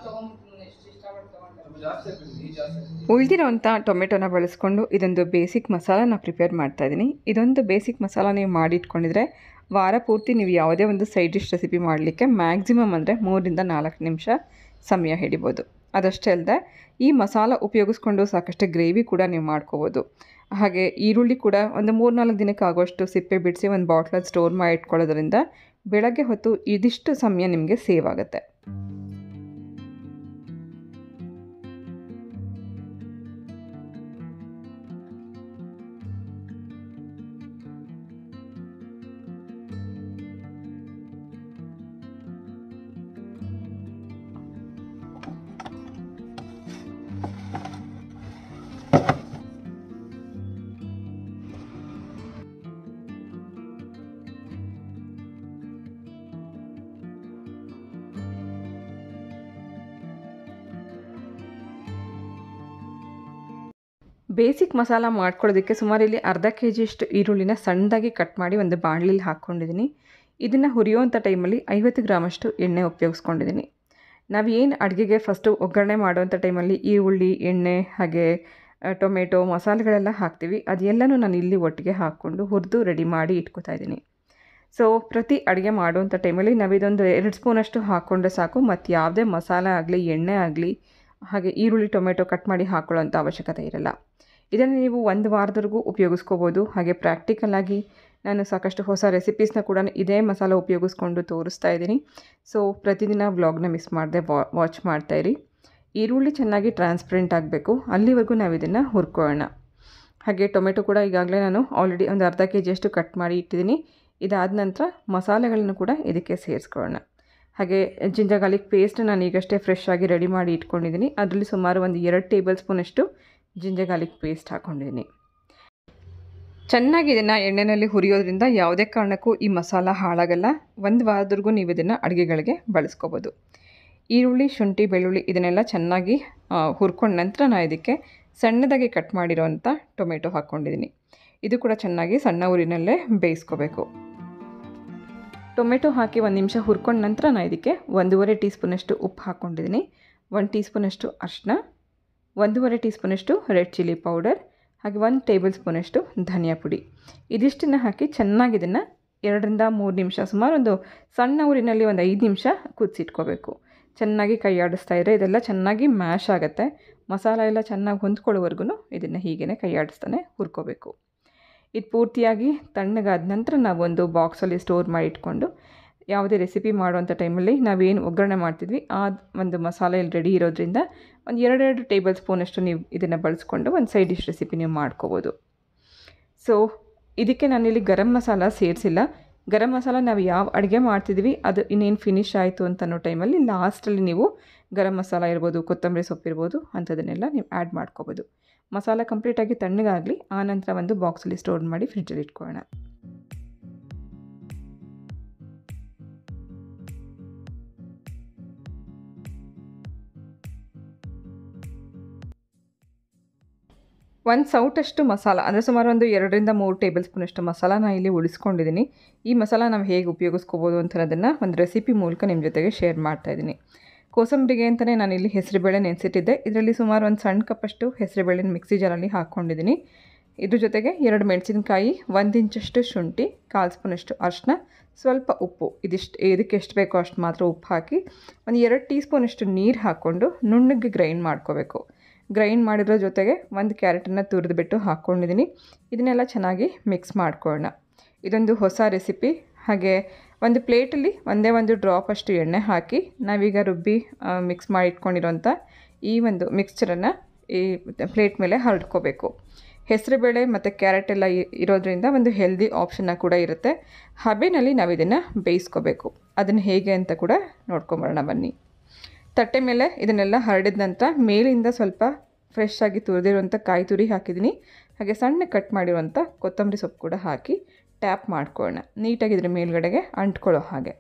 ಉಳಿದಿರೋಂಥ ಟೊಮೆಟೊನ ಬಳಸ್ಕೊಂಡು ಇದೊಂದು ಬೇಸಿಕ್ ಮಸಾಲಾನ ಪ್ರಿಪೇರ್ ಮಾಡ್ತಾ ಇದ್ದೀನಿ ಇದೊಂದು ಬೇಸಿಕ್ ಮಸಾಲ ನೀವು ಮಾಡಿ ಇಟ್ಕೊಂಡಿದ್ರೆ ವಾರ ಪೂರ್ತಿ ನೀವು ಯಾವುದೇ ಒಂದು ಸೈಡ್ ಡಿಶ್ ರೆಸಿಪಿ ಮಾಡಲಿಕ್ಕೆ ಮ್ಯಾಕ್ಸಿಮಮ್ ಅಂದರೆ ಮೂರರಿಂದ ನಾಲ್ಕು ನಿಮಿಷ ಸಮಯ ಹಿಡಿಬೋದು ಅದಷ್ಟೇ ಅಲ್ಲದೆ ಈ ಮಸಾಲ ಉಪಯೋಗಿಸ್ಕೊಂಡು ಸಾಕಷ್ಟು ಗ್ರೇವಿ ಕೂಡ ನೀವು ಮಾಡ್ಕೋಬೋದು ಹಾಗೆ ಈರುಳ್ಳಿ ಕೂಡ ಒಂದು ಮೂರು ನಾಲ್ಕು ದಿನಕ್ಕೆ ಆಗೋಷ್ಟು ಸಿಪ್ಪೆ ಬಿಡಿಸಿ ಒಂದು ಬಾಟ್ಲಲ್ಲಿ ಸ್ಟೋರ್ ಮಾಡಿ ಇಟ್ಕೊಳ್ಳೋದ್ರಿಂದ ಬೆಳಗ್ಗೆ ಹೊತ್ತು ಇದಿಷ್ಟು ಸಮಯ ನಿಮಗೆ ಸೇವ್ ಆಗುತ್ತೆ ಬೇಸಿಕ್ ಮಸಾಲ ಮಾಡ್ಕೊಳ್ಳೋದಕ್ಕೆ ಸುಮಾರು ಇಲ್ಲಿ ಅರ್ಧ ಕೆ ಜಿಯಷ್ಟು ಈರುಳ್ಳಿನ ಸಣ್ಣದಾಗಿ ಕಟ್ ಮಾಡಿ ಒಂದು ಬಾಣಲಿಲಿ ಹಾಕ್ಕೊಂಡಿದ್ದೀನಿ ಇದನ್ನು ಹುರಿಯುವಂಥ ಟೈಮಲ್ಲಿ ಐವತ್ತು ಗ್ರಾಮಷ್ಟು ಎಣ್ಣೆ ಉಪಯೋಗಿಸ್ಕೊಂಡಿದ್ದೀನಿ ನಾವು ಏನು ಅಡುಗೆಗೆ ಫಸ್ಟು ಒಗ್ಗರಣೆ ಮಾಡುವಂಥ ಟೈಮಲ್ಲಿ ಈರುಳ್ಳಿ ಎಣ್ಣೆ ಹಾಗೆ ಟೊಮೆಟೊ ಮಸಾಲೆಗಳೆಲ್ಲ ಹಾಕ್ತೀವಿ ಅದೆಲ್ಲನೂ ನಾನು ಇಲ್ಲಿ ಒಟ್ಟಿಗೆ ಹಾಕ್ಕೊಂಡು ಹುರಿದು ರೆಡಿ ಮಾಡಿ ಇಟ್ಕೋತಾ ಇದ್ದೀನಿ ಸೊ ಪ್ರತಿ ಅಡುಗೆ ಮಾಡುವಂಥ ಟೈಮಲ್ಲಿ ನಾವು ಇದೊಂದು ಎರಡು ಸ್ಪೂನಷ್ಟು ಹಾಕ್ಕೊಂಡ್ರೆ ಸಾಕು ಮತ್ತು ಯಾವುದೇ ಮಸಾಲೆ ಆಗಲಿ ಎಣ್ಣೆ ಆಗಲಿ ಹಾಗೆ ಈರುಳ್ಳಿ ಟೊಮೆಟೊ ಕಟ್ ಮಾಡಿ ಹಾಕೊಳ್ಳೋಂಥ ಅವಶ್ಯಕತೆ ಇರಲ್ಲ ಇದನ್ನು ನೀವು ಒಂದು ವಾರದವರೆಗೂ ಉಪಯೋಗಿಸ್ಕೋಬೋದು ಹಾಗೆ ಪ್ರಾಕ್ಟಿಕಲಾಗಿ ನಾನು ಸಾಕಷ್ಟು ಹೊಸ ರೆಸಿಪೀಸ್ನ ಕೂಡ ಇದೇ ಮಸಾಲ ಉಪಯೋಗಿಸ್ಕೊಂಡು ತೋರಿಸ್ತಾ ಇದ್ದೀನಿ ಸೊ ಪ್ರತಿದಿನ ವ್ಲಾಗ್ನ ಮಿಸ್ ಮಾಡದೆ ವಾಚ್ ಮಾಡ್ತಾಯಿರಿ ಈರುಳ್ಳಿ ಚೆನ್ನಾಗಿ ಟ್ರಾನ್ಸ್ಪರೆಂಟ್ ಆಗಬೇಕು ಅಲ್ಲಿವರೆಗೂ ನಾವು ಇದನ್ನು ಹುರ್ಕೊಳ್ಳೋಣ ಹಾಗೆ ಟೊಮೆಟೊ ಕೂಡ ಈಗಾಗಲೇ ನಾನು ಆಲ್ರೆಡಿ ಒಂದು ಅರ್ಧ ಕೆ ಜಿಯಷ್ಟು ಕಟ್ ಮಾಡಿ ಇಟ್ಟಿದ್ದೀನಿ ಇದಾದ ನಂತರ ಮಸಾಲೆಗಳನ್ನು ಕೂಡ ಇದಕ್ಕೆ ಸೇರಿಸ್ಕೊಳ್ಳೋಣ ಹಾಗೆ ಜಿಂಜರ್ ಗಾರ್ಲಿಕ್ ಪೇಸ್ಟ್ ನಾನು ಈಗಷ್ಟೇ ಫ್ರೆಶ್ ಆಗಿ ರೆಡಿ ಮಾಡಿ ಇಟ್ಕೊಂಡಿದ್ದೀನಿ ಅದರಲ್ಲಿ ಸುಮಾರು ಒಂದು ಎರಡು ಟೇಬಲ್ ಸ್ಪೂನಷ್ಟು ಜಿಂಜರ್ ಗಾರ್ಲಿಕ್ ಪೇಸ್ಟ್ ಹಾಕ್ಕೊಂಡಿದ್ದೀನಿ ಚೆನ್ನಾಗಿ ಇದನ್ನು ಎಣ್ಣೆಯಲ್ಲಿ ಹುರಿಯೋದ್ರಿಂದ ಯಾವುದೇ ಕಾರಣಕ್ಕೂ ಈ ಮಸಾಲ ಹಾಳಾಗಲ್ಲ ಒಂದು ವಾರದವರೆಗೂ ನೀವು ಇದನ್ನು ಅಡುಗೆಗಳಿಗೆ ಬಳಸ್ಕೋಬೋದು ಈರುಳ್ಳಿ ಶುಂಠಿ ಬೆಳ್ಳುಳ್ಳಿ ಇದನ್ನೆಲ್ಲ ಚೆನ್ನಾಗಿ ಹುರ್ಕೊಂಡ ನಂತರ ನಾನು ಇದಕ್ಕೆ ಸಣ್ಣದಾಗಿ ಕಟ್ ಮಾಡಿರೋವಂಥ ಟೊಮೆಟೊ ಹಾಕ್ಕೊಂಡಿದ್ದೀನಿ ಇದು ಕೂಡ ಚೆನ್ನಾಗಿ ಸಣ್ಣ ಊರಿನಲ್ಲೇ ಬೇಯಿಸ್ಕೋಬೇಕು ಟೊಮೆಟೊ ಹಾಕಿ ಒಂದು ನಿಮಿಷ ಹುರ್ಕೊಂಡ ನಂತರ ನಾನು ಇದಕ್ಕೆ ಒಂದೂವರೆ ಟೀ ಸ್ಪೂನಷ್ಟು ಉಪ್ಪು ಹಾಕ್ಕೊಂಡಿದ್ದೀನಿ ಒಂದು ಟೀ ಸ್ಪೂನಷ್ಟು ಅರಿಶಿನ ಒಂದೂವರೆ ಟೀ ಸ್ಪೂನಷ್ಟು ರೆಡ್ ಚಿಲ್ಲಿ ಪೌಡರ್ ಹಾಗೆ ಒಂದು ಟೇಬಲ್ ಸ್ಪೂನಷ್ಟು ಧನಿಯಾ ಪುಡಿ ಇದಿಷ್ಟನ್ನು ಹಾಕಿ ಚೆನ್ನಾಗಿ ಇದನ್ನು ಎರಡರಿಂದ ಮೂರು ನಿಮಿಷ ಸುಮಾರು ಒಂದು ಸಣ್ಣ ಊರಿನಲ್ಲಿ ಒಂದು ಐದು ನಿಮಿಷ ಕುದಿಸಿಟ್ಕೋಬೇಕು ಚೆನ್ನಾಗಿ ಕೈ ಆಡಿಸ್ತಾ ಇದ್ದರೆ ಇದೆಲ್ಲ ಚೆನ್ನಾಗಿ ಮ್ಯಾಶ್ ಆಗುತ್ತೆ ಮಸಾಲ ಎಲ್ಲ ಚೆನ್ನಾಗಿ ಹೊಂದ್ಕೊಳ್ಳೋವರೆಗೂ ಇದನ್ನು ಹೀಗೇ ಕೈ ಆಡಿಸ್ತಾನೆ ಹುರ್ಕೋಬೇಕು ಇದು ಪೂರ್ತಿಯಾಗಿ ತಣ್ಣಗಾದ ನಂತರ ನಾವೊಂದು ಬಾಕ್ಸಲ್ಲಿ ಸ್ಟೋರ್ ಮಾಡಿ ಇಟ್ಕೊಂಡು ಯಾವುದೇ ರೆಸಿಪಿ ಮಾಡುವಂಥ ಟೈಮಲ್ಲಿ ನಾವೇನು ಒಗ್ಗರಣೆ ಮಾಡ್ತಿದ್ವಿ ಆ ಒಂದು ಮಸಾಲೆ ಇಲ್ಲಿ ರೆಡಿ ಇರೋದ್ರಿಂದ ಒಂದು ಎರಡೆರಡು ಟೇಬಲ್ ಸ್ಪೂನಷ್ಟು ನೀವು ಇದನ್ನು ಬಳಸ್ಕೊಂಡು ಒಂದು ಸೈಡ್ ಡಿಶ್ ರೆಸಿಪಿ ನೀವು ಮಾಡ್ಕೋಬೋದು ಸೊ ಇದಕ್ಕೆ ನಾನಿಲ್ಲಿ ಗರಂ ಮಸಾಲ ಸೇರಿಸಿಲ್ಲ ಗರಂ ಮಸಾಲ ನಾವು ಯಾವ ಅಡುಗೆ ಮಾಡ್ತಿದ್ವಿ ಅದು ಇನ್ನೇನು ಫಿನಿಶ್ ಆಯಿತು ಅಂತ ಅನ್ನೋ ಟೈಮಲ್ಲಿ ಲಾಸ್ಟಲ್ಲಿ ನೀವು ಗರಂ ಮಸಾಲ ಇರ್ಬೋದು ಕೊತ್ತಂಬರಿ ಸೊಪ್ಪು ಇರ್ಬೋದು ಅಂಥದನ್ನೆಲ್ಲ ನೀವು ಆ್ಯಡ್ ಮಾಡ್ಕೋಬೋದು ಮಸಾಲ ಕಂಪ್ಲೀಟಾಗಿ ತಣ್ಣಗಾಗಲಿ ಆನಂತರ ಒಂದು ಬಾಕ್ಸಲ್ಲಿ ಸ್ಟೋರ್ ಮಾಡಿ ಫ್ರಿಜ್ಜಲ್ಲಿ ಇಟ್ಕೊಳ್ಳೋಣ ಒಂದು ಸೌಟಷ್ಟು ಮಸಾಲ ಅಂದರೆ ಸುಮಾರು ಒಂದು ಎರಡರಿಂದ ಮೂರು ಟೇಬಲ್ ಸ್ಪೂನಷ್ಟು ಮಸಾಲ ನಾನು ಇಲ್ಲಿ ಉಳಿಸ್ಕೊಂಡಿದ್ದೀನಿ ಈ ಮಸಾಲ ನಾವು ಹೇಗೆ ಉಪಯೋಗಿಸ್ಕೋಬೋದು ಅಂತ ಅನ್ನೋದನ್ನು ಒಂದು ರೆಸಿಪಿ ಮೂಲಕ ನಿಮ್ಮ ಜೊತೆಗೆ ಶೇರ್ ಮಾಡ್ತಾಯಿದ್ದೀನಿ ಕೋಸಂಬರಿಗೆ ಅಂತಲೇ ನಾನಿಲ್ಲಿ ಹೆಸರುಬೇಳೆ ನೆನೆಸಿಟ್ಟಿದ್ದೆ ಇದರಲ್ಲಿ ಸುಮಾರು ಒಂದು ಸಣ್ಣ ಕಪ್ಪಷ್ಟು ಹೆಸರುಬೇಳೆನ ಮಿಕ್ಸಿ ಜಾರಲ್ಲಿ ಹಾಕ್ಕೊಂಡಿದ್ದೀನಿ ಇದ್ರ ಜೊತೆಗೆ ಎರಡು ಮೆಣಸಿನಕಾಯಿ ಒಂದು ಇಂಚಷ್ಟು ಶುಂಠಿ ಕಾಲು ಸ್ಪೂನಷ್ಟು ಅರಿಶಿನ ಸ್ವಲ್ಪ ಉಪ್ಪು ಇದಿಷ್ಟು ಇದಕ್ಕೆ ಎಷ್ಟು ಬೇಕೋ ಅಷ್ಟು ಮಾತ್ರ ಉಪ್ಪು ಹಾಕಿ ಒಂದು ಎರಡು ಟೀ ಸ್ಪೂನಷ್ಟು ನೀರು ಹಾಕ್ಕೊಂಡು ನುಣ್ಣಗೆ ಗ್ರೈಂಡ್ ಮಾಡ್ಕೋಬೇಕು ಗ್ರೈಂಡ್ ಮಾಡಿರೋ ಜೊತೆಗೆ ಒಂದು ಕ್ಯಾರೆಟನ್ನು ತುರಿದ್ಬಿಟ್ಟು ಹಾಕ್ಕೊಂಡಿದ್ದೀನಿ ಇದನ್ನೆಲ್ಲ ಚೆನ್ನಾಗಿ ಮಿಕ್ಸ್ ಮಾಡ್ಕೊಳ್ಳೋಣ ಇದೊಂದು ಹೊಸ ರೆಸಿಪಿ ಹಾಗೆ ಒಂದು ಪ್ಲೇಟಲ್ಲಿ ಒಂದೇ ಒಂದು ಡ್ರಾಪ್ ಅಷ್ಟು ಎಣ್ಣೆ ಹಾಕಿ ನಾವೀಗ ರುಬ್ಬಿ ಮಿಕ್ಸ್ ಮಾಡಿ ಇಟ್ಕೊಂಡಿರೋಂಥ ಈ ಒಂದು ಮಿಕ್ಸ್ಚರನ್ನು ಈ ಪ್ಲೇಟ್ ಮೇಲೆ ಹರಡ್ಕೋಬೇಕು ಹೆಸರುಬೇಳೆ ಮತ್ತು ಕ್ಯಾರೆಟ್ ಎಲ್ಲ ಇರೋದ್ರಿಂದ ಒಂದು ಹೆಲ್ದಿ ಆಪ್ಷನ್ನ ಕೂಡ ಇರುತ್ತೆ ಹಬೆನಲ್ಲಿ ನಾವು ಇದನ್ನು ಬೇಯಿಸ್ಕೋಬೇಕು ಅದನ್ನು ಹೇಗೆ ಅಂತ ಕೂಡ ನೋಡ್ಕೊಂಬರೋಣ ಬನ್ನಿ ತಟ್ಟೆ ಮೇಲೆ ಇದನ್ನೆಲ್ಲ ಹರಡಿದ ನಂತರ ಮೇಲಿಂದ ಸ್ವಲ್ಪ ಫ್ರೆಶ್ ಆಗಿ ತುರಿದಿರುವಂಥ ಕಾಯಿ ತುರಿ ಹಾಕಿದ್ದೀನಿ ಹಾಗೆ ಸಣ್ಣ ಕಟ್ ಮಾಡಿರುವಂಥ ಕೊತ್ತಂಬರಿ ಸೊಪ್ಪು ಕೂಡ ಹಾಕಿ ಟ್ಯಾಪ್ ಮಾಡ್ಕೊಳ್ಳೋಣ ನೀಟಾಗಿ ಇದ್ರ ಮೇಲ್ಗಡೆಗೆ ಅಂಟ್ಕೊಳ್ಳೋ ಹಾಗೆ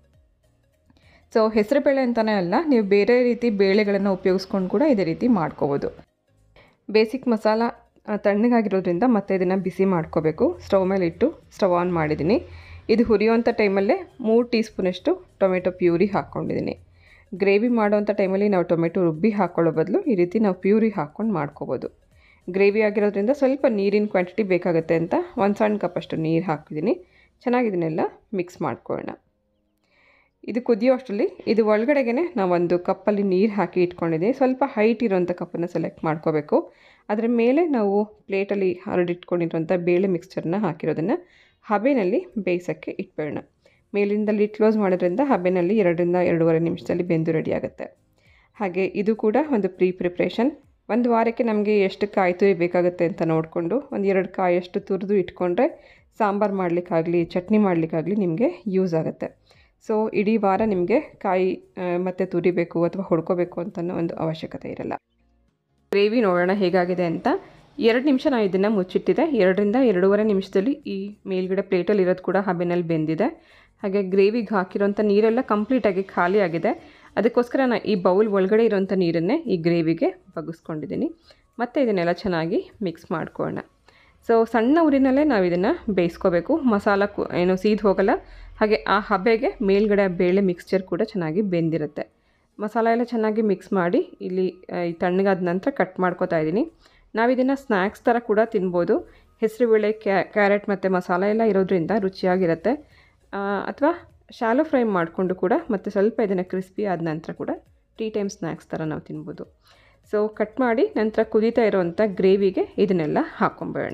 ಸೊ ಹೆಸರುಬೇಳೆ ಅಂತಲೇ ಅಲ್ಲ ನೀವು ಬೇರೆ ರೀತಿ ಬೇಳೆಗಳನ್ನು ಉಪಯೋಗಿಸ್ಕೊಂಡು ಕೂಡ ಇದೇ ರೀತಿ ಮಾಡ್ಕೋಬೋದು ಬೇಸಿಕ್ ಮಸಾಲ ಆ, ತಣ್ಣಗಾಗಿರೋದ್ರಿಂದ ಮತ್ತೆ ಇದನ್ನು ಬಿಸಿ ಮಾಡ್ಕೋಬೇಕು ಸ್ಟವ್ ಮೇಲೆ ಇಟ್ಟು ಸ್ಟವ್ ಆನ್ ಮಾಡಿದ್ದೀನಿ ಇದು ಹುರಿಯುವಂಥ ಟೈಮಲ್ಲೇ ಮೂರು ಟೀ ಸ್ಪೂನಷ್ಟು ಟೊಮೆಟೊ ಪ್ಯೂರಿ ಹಾಕ್ಕೊಂಡಿದ್ದೀನಿ ಗ್ರೇವಿ ಮಾಡೋವಂಥ ಟೈಮಲ್ಲಿ ನಾವು ಟೊಮೆಟೊ ರುಬ್ಬಿ ಹಾಕ್ಕೊಳ್ಳೋ ಬದಲು ಈ ರೀತಿ ನಾವು ಪ್ಯೂರಿ ಹಾಕ್ಕೊಂಡು ಮಾಡ್ಕೋಬೋದು ಗ್ರೇವಿ ಆಗಿರೋದ್ರಿಂದ ಸ್ವಲ್ಪ ನೀರಿನ ಕ್ವಾಂಟಿಟಿ ಬೇಕಾಗುತ್ತೆ ಅಂತ ಒಂದು ಸಣ್ಣ ಕಪ್ಪಷ್ಟು ನೀರು ಹಾಕಿದ್ದೀನಿ ಚೆನ್ನಾಗಿ ಇದನ್ನೆಲ್ಲ ಮಿಕ್ಸ್ ಮಾಡ್ಕೊಳ್ಳೋಣ ಇದು ಕುದಿಯೋ ಅಷ್ಟರಲ್ಲಿ ಇದು ಒಳಗಡೆಗೆ ನಾವೊಂದು ಕಪ್ಪಲ್ಲಿ ನೀರು ಹಾಕಿ ಇಟ್ಕೊಂಡಿದ್ದೀನಿ ಸ್ವಲ್ಪ ಹೈಟ್ ಇರೋಂಥ ಕಪ್ಪನ್ನು ಸೆಲೆಕ್ಟ್ ಮಾಡ್ಕೋಬೇಕು ಅದರ ಮೇಲೆ ನಾವು ಪ್ಲೇಟಲ್ಲಿ ಹರಡಿಟ್ಕೊಂಡಿರುವಂಥ ಬೇಳೆ ಮಿಕ್ಸ್ಚರ್ನ ಹಾಕಿರೋದನ್ನು ಹಬೆನಲ್ಲಿ ಬೇಯಿಸೋಕ್ಕೆ ಇಟ್ಬೇಡ ಮೇಲಿಂದ ಲಿಡ್ ಕ್ಲೋಸ್ ಮಾಡೋದ್ರಿಂದ ಹಬೆನಲ್ಲಿ ಎರಡರಿಂದ ಎರಡೂವರೆ ನಿಮಿಷದಲ್ಲಿ ಬೆಂದು ರೆಡಿ ಆಗುತ್ತೆ ಹಾಗೆ ಇದು ಕೂಡ ಒಂದು ಪ್ರೀ ಪ್ರಿಪ್ರೇಷನ್ ಒಂದು ವಾರಕ್ಕೆ ನಮಗೆ ಎಷ್ಟು ಕಾಯಿ ತುರಿ ಬೇಕಾಗುತ್ತೆ ಅಂತ ನೋಡಿಕೊಂಡು ಒಂದು ಎರಡು ಕಾಯಷ್ಟು ತುರಿದು ಇಟ್ಕೊಂಡ್ರೆ ಸಾಂಬಾರು ಮಾಡಲಿಕ್ಕಾಗಲಿ ಚಟ್ನಿ ಮಾಡಲಿಕ್ಕಾಗಲಿ ನಿಮಗೆ ಯೂಸ್ ಆಗುತ್ತೆ ಸೊ ಇಡೀ ವಾರ ನಿಮಗೆ ಕಾಯಿ ಆ, ಮತ್ತೆ ತುರಿಬೇಕು ಅಥವಾ ಹೊಡ್ಕೋಬೇಕು ಅಂತನೋ ಒಂದು ಅವಶ್ಯಕತೆ ಇರಲ್ಲ ಗ್ರೇವಿ ನೋಡೋಣ ಹೇಗಾಗಿದೆ ಅಂತ ಎರಡು ನಿಮಿಷ ನಾನು ಇದನ್ನು ಮುಚ್ಚಿಟ್ಟಿದ್ದೆ ಎರಡರಿಂದ ಎರಡೂವರೆ ನಿಮಿಷದಲ್ಲಿ ಈ ಮೇಲ್ಗಡೆ ಪ್ಲೇಟಲ್ಲಿ ಇರೋದು ಕೂಡ ಹಬೆನಲ್ಲಿ ಬೆಂದಿದೆ ಹಾಗೆ ಗ್ರೇವಿಗೆ ಹಾಕಿರೋಂಥ ನೀರೆಲ್ಲ ಕಂಪ್ಲೀಟಾಗಿ ಖಾಲಿ ಆಗಿದೆ ಅದಕ್ಕೋಸ್ಕರ ನಾನು ಈ ಬೌಲ್ ಒಳಗಡೆ ಇರೋಂಥ ನೀರನ್ನೇ ಈ ಗ್ರೇವಿಗೆ ಬಗ್ಗಿಸ್ಕೊಂಡಿದ್ದೀನಿ ಮತ್ತು ಇದನ್ನೆಲ್ಲ ಚೆನ್ನಾಗಿ ಮಿಕ್ಸ್ ಮಾಡ್ಕೊಳ್ಳೋಣ ಸೊ ಸಣ್ಣ ಉರಿನಲ್ಲೇ ನಾವು ಇದನ್ನು ಬೇಯಿಸ್ಕೋಬೇಕು ಮಸಾಲ ಕು ಏನು ಸೀದ್ ಹೋಗಲ್ಲ ಹಾಗೆ ಆ ಹಬೆಗೆ ಮೇಲ್ಗಡೆ ಆ ಬೇಳೆ ಮಿಕ್ಸ್ಚರ್ ಕೂಡ ಚೆನ್ನಾಗಿ ಬೆಂದಿರುತ್ತೆ ಮಸಾಲ ಎಲ್ಲ ಚೆನ್ನಾಗಿ ಮಿಕ್ಸ್ ಮಾಡಿ ಇಲ್ಲಿ ಆ, ಈ ತಣ್ಣಗಾದ ನಂತರ ಕಟ್ ಮಾಡ್ಕೊತಾ ಇದ್ದೀನಿ ನಾವು ಇದನ್ನು ಸ್ನ್ಯಾಕ್ಸ್ ಥರ ಕೂಡ ತಿನ್ಬೋದು ಹೆಸರುಬೇಳೆ ಕ್ಯಾರೆಟ್ ಮತ್ತು ಮಸಾಲ ಎಲ್ಲ ಇರೋದ್ರಿಂದ ರುಚಿಯಾಗಿರುತ್ತೆ ಅಥವಾ ಶಾಲೋ ಫ್ರೈ ಮಾಡಿಕೊಂಡು ಕೂಡ ಮತ್ತು ಸ್ವಲ್ಪ ಇದನ್ನು ಕ್ರಿಸ್ಪಿ ಆದ ನಂತರ ಕೂಡ ಟೀ ಟೈಮ್ ಸ್ನ್ಯಾಕ್ಸ್ ಥರ ನಾವು ತಿನ್ಬೋದು ಸೊ ಕಟ್ ಮಾಡಿ ನಂತರ ಕುದೀತಾ ಇರೋವಂಥ ಗ್ರೇವಿಗೆ ಇದನ್ನೆಲ್ಲ ಹಾಕ್ಕೊಂಬೇಡ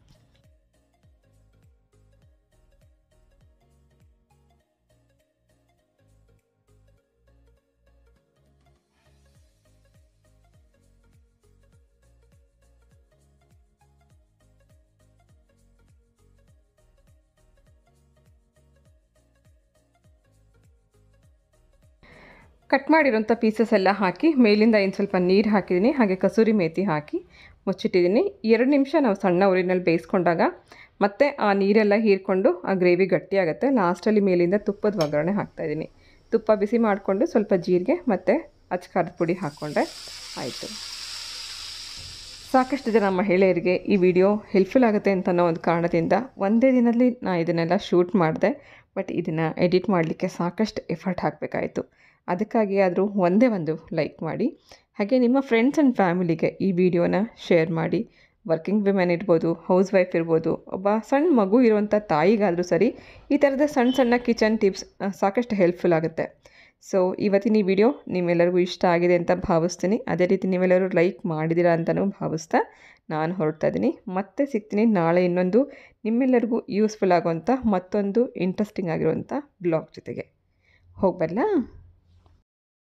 ಕಟ್ ಮಾಡಿರೋಂಥ ಪೀಸಸ್ ಎಲ್ಲ ಹಾಕಿ ಮೇಲಿಂದ ಇನ್ನು ಸ್ವಲ್ಪ ನೀರು ಹಾಕಿದ್ದೀನಿ ಹಾಗೆ ಕಸೂರಿ ಮೇಥಿ ಹಾಕಿ ಮುಚ್ಚಿಟ್ಟಿದ್ದೀನಿ ಎರಡು ನಿಮಿಷ ನಾವು ಸಣ್ಣ ಉರಿನಲ್ಲಿ ಬೇಯಿಸ್ಕೊಂಡಾಗ ಮತ್ತೆ ಆ ನೀರೆಲ್ಲ ಹೀರ್ಕೊಂಡು ಆ ಗ್ರೇವಿ ಗಟ್ಟಿಯಾಗುತ್ತೆ ಲಾಸ್ಟಲ್ಲಿ ಮೇಲಿಂದ ತುಪ್ಪದ ಒಗ್ಗರಣೆ ಹಾಕ್ತಾಯಿದ್ದೀನಿ ತುಪ್ಪ ಬಿಸಿ ಮಾಡಿಕೊಂಡು ಸ್ವಲ್ಪ ಜೀರಿಗೆ ಮತ್ತು ಅಚ್ಕಾರದ ಪುಡಿ ಹಾಕ್ಕೊಂಡ್ರೆ ಆಯಿತು ಸಾಕಷ್ಟು ಜನ ಮಹಿಳೆಯರಿಗೆ ಈ ವಿಡಿಯೋ ಹೆಲ್ಪ್ಫುಲ್ ಆಗುತ್ತೆ ಅಂತ ಅನ್ನೋ ಒಂದು ಕಾರಣದಿಂದ ಒಂದೇ ದಿನದಲ್ಲಿ ನಾನು ಇದನ್ನೆಲ್ಲ ಶೂಟ್ ಮಾಡಿದೆ ಬಟ್ ಇದನ್ನು ಎಡಿಟ್ ಮಾಡಲಿಕ್ಕೆ ಸಾಕಷ್ಟು ಎಫರ್ಟ್ ಹಾಕಬೇಕಾಯಿತು ಅದಕ್ಕಾಗಿ ಆದರೂ ಒಂದೇ ಒಂದು ಲೈಕ್ ಮಾಡಿ ಹಾಗೆ ನಿಮ್ಮ ಫ್ರೆಂಡ್ಸ್ ಆ್ಯಂಡ್ ಫ್ಯಾಮಿಲಿಗೆ ಈ ವಿಡಿಯೋನ ಶೇರ್ ಮಾಡಿ ವರ್ಕಿಂಗ್ ವಿಮೆನ್ ಇರ್ಬೋದು ಹೌಸ್ ವೈಫ್ ಇರ್ಬೋದು ಒಬ್ಬ ಸಣ್ಣ ಮಗು ಇರುವಂಥ ತಾಯಿಗಾದರೂ ಸರಿ ಈ ಥರದ ಸಣ್ಣ ಸಣ್ಣ ಕಿಚನ್ ಟಿಪ್ಸ್ ಸಾಕಷ್ಟು ಹೆಲ್ಪ್ಫುಲ್ ಆಗುತ್ತೆ ಸೊ ಇವತ್ತಿನ ಈ ವಿಡಿಯೋ ನಿಮ್ಮೆಲ್ಲರಿಗೂ ಇಷ್ಟ ಆಗಿದೆ ಅಂತ ಭಾವಿಸ್ತೀನಿ ಅದೇ ರೀತಿ ನೀವೆಲ್ಲರೂ ಲೈಕ್ ಮಾಡಿದ್ದೀರಾ ಅಂತಲೂ ಭಾವಿಸ್ತಾ ನಾನು ಹೊರಡ್ತಾ ಇದ್ದೀನಿ ಮತ್ತೆ ಸಿಗ್ತೀನಿ ನಾಳೆ ಇನ್ನೊಂದು ನಿಮ್ಮೆಲ್ಲರಿಗೂ ಯೂಸ್ಫುಲ್ ಆಗುವಂಥ ಮತ್ತೊಂದು ಇಂಟ್ರೆಸ್ಟಿಂಗ್ ಆಗಿರುವಂಥ ಬ್ಲಾಗ್ ಜೊತೆಗೆ ಹೋಗ್ಬರಲಾ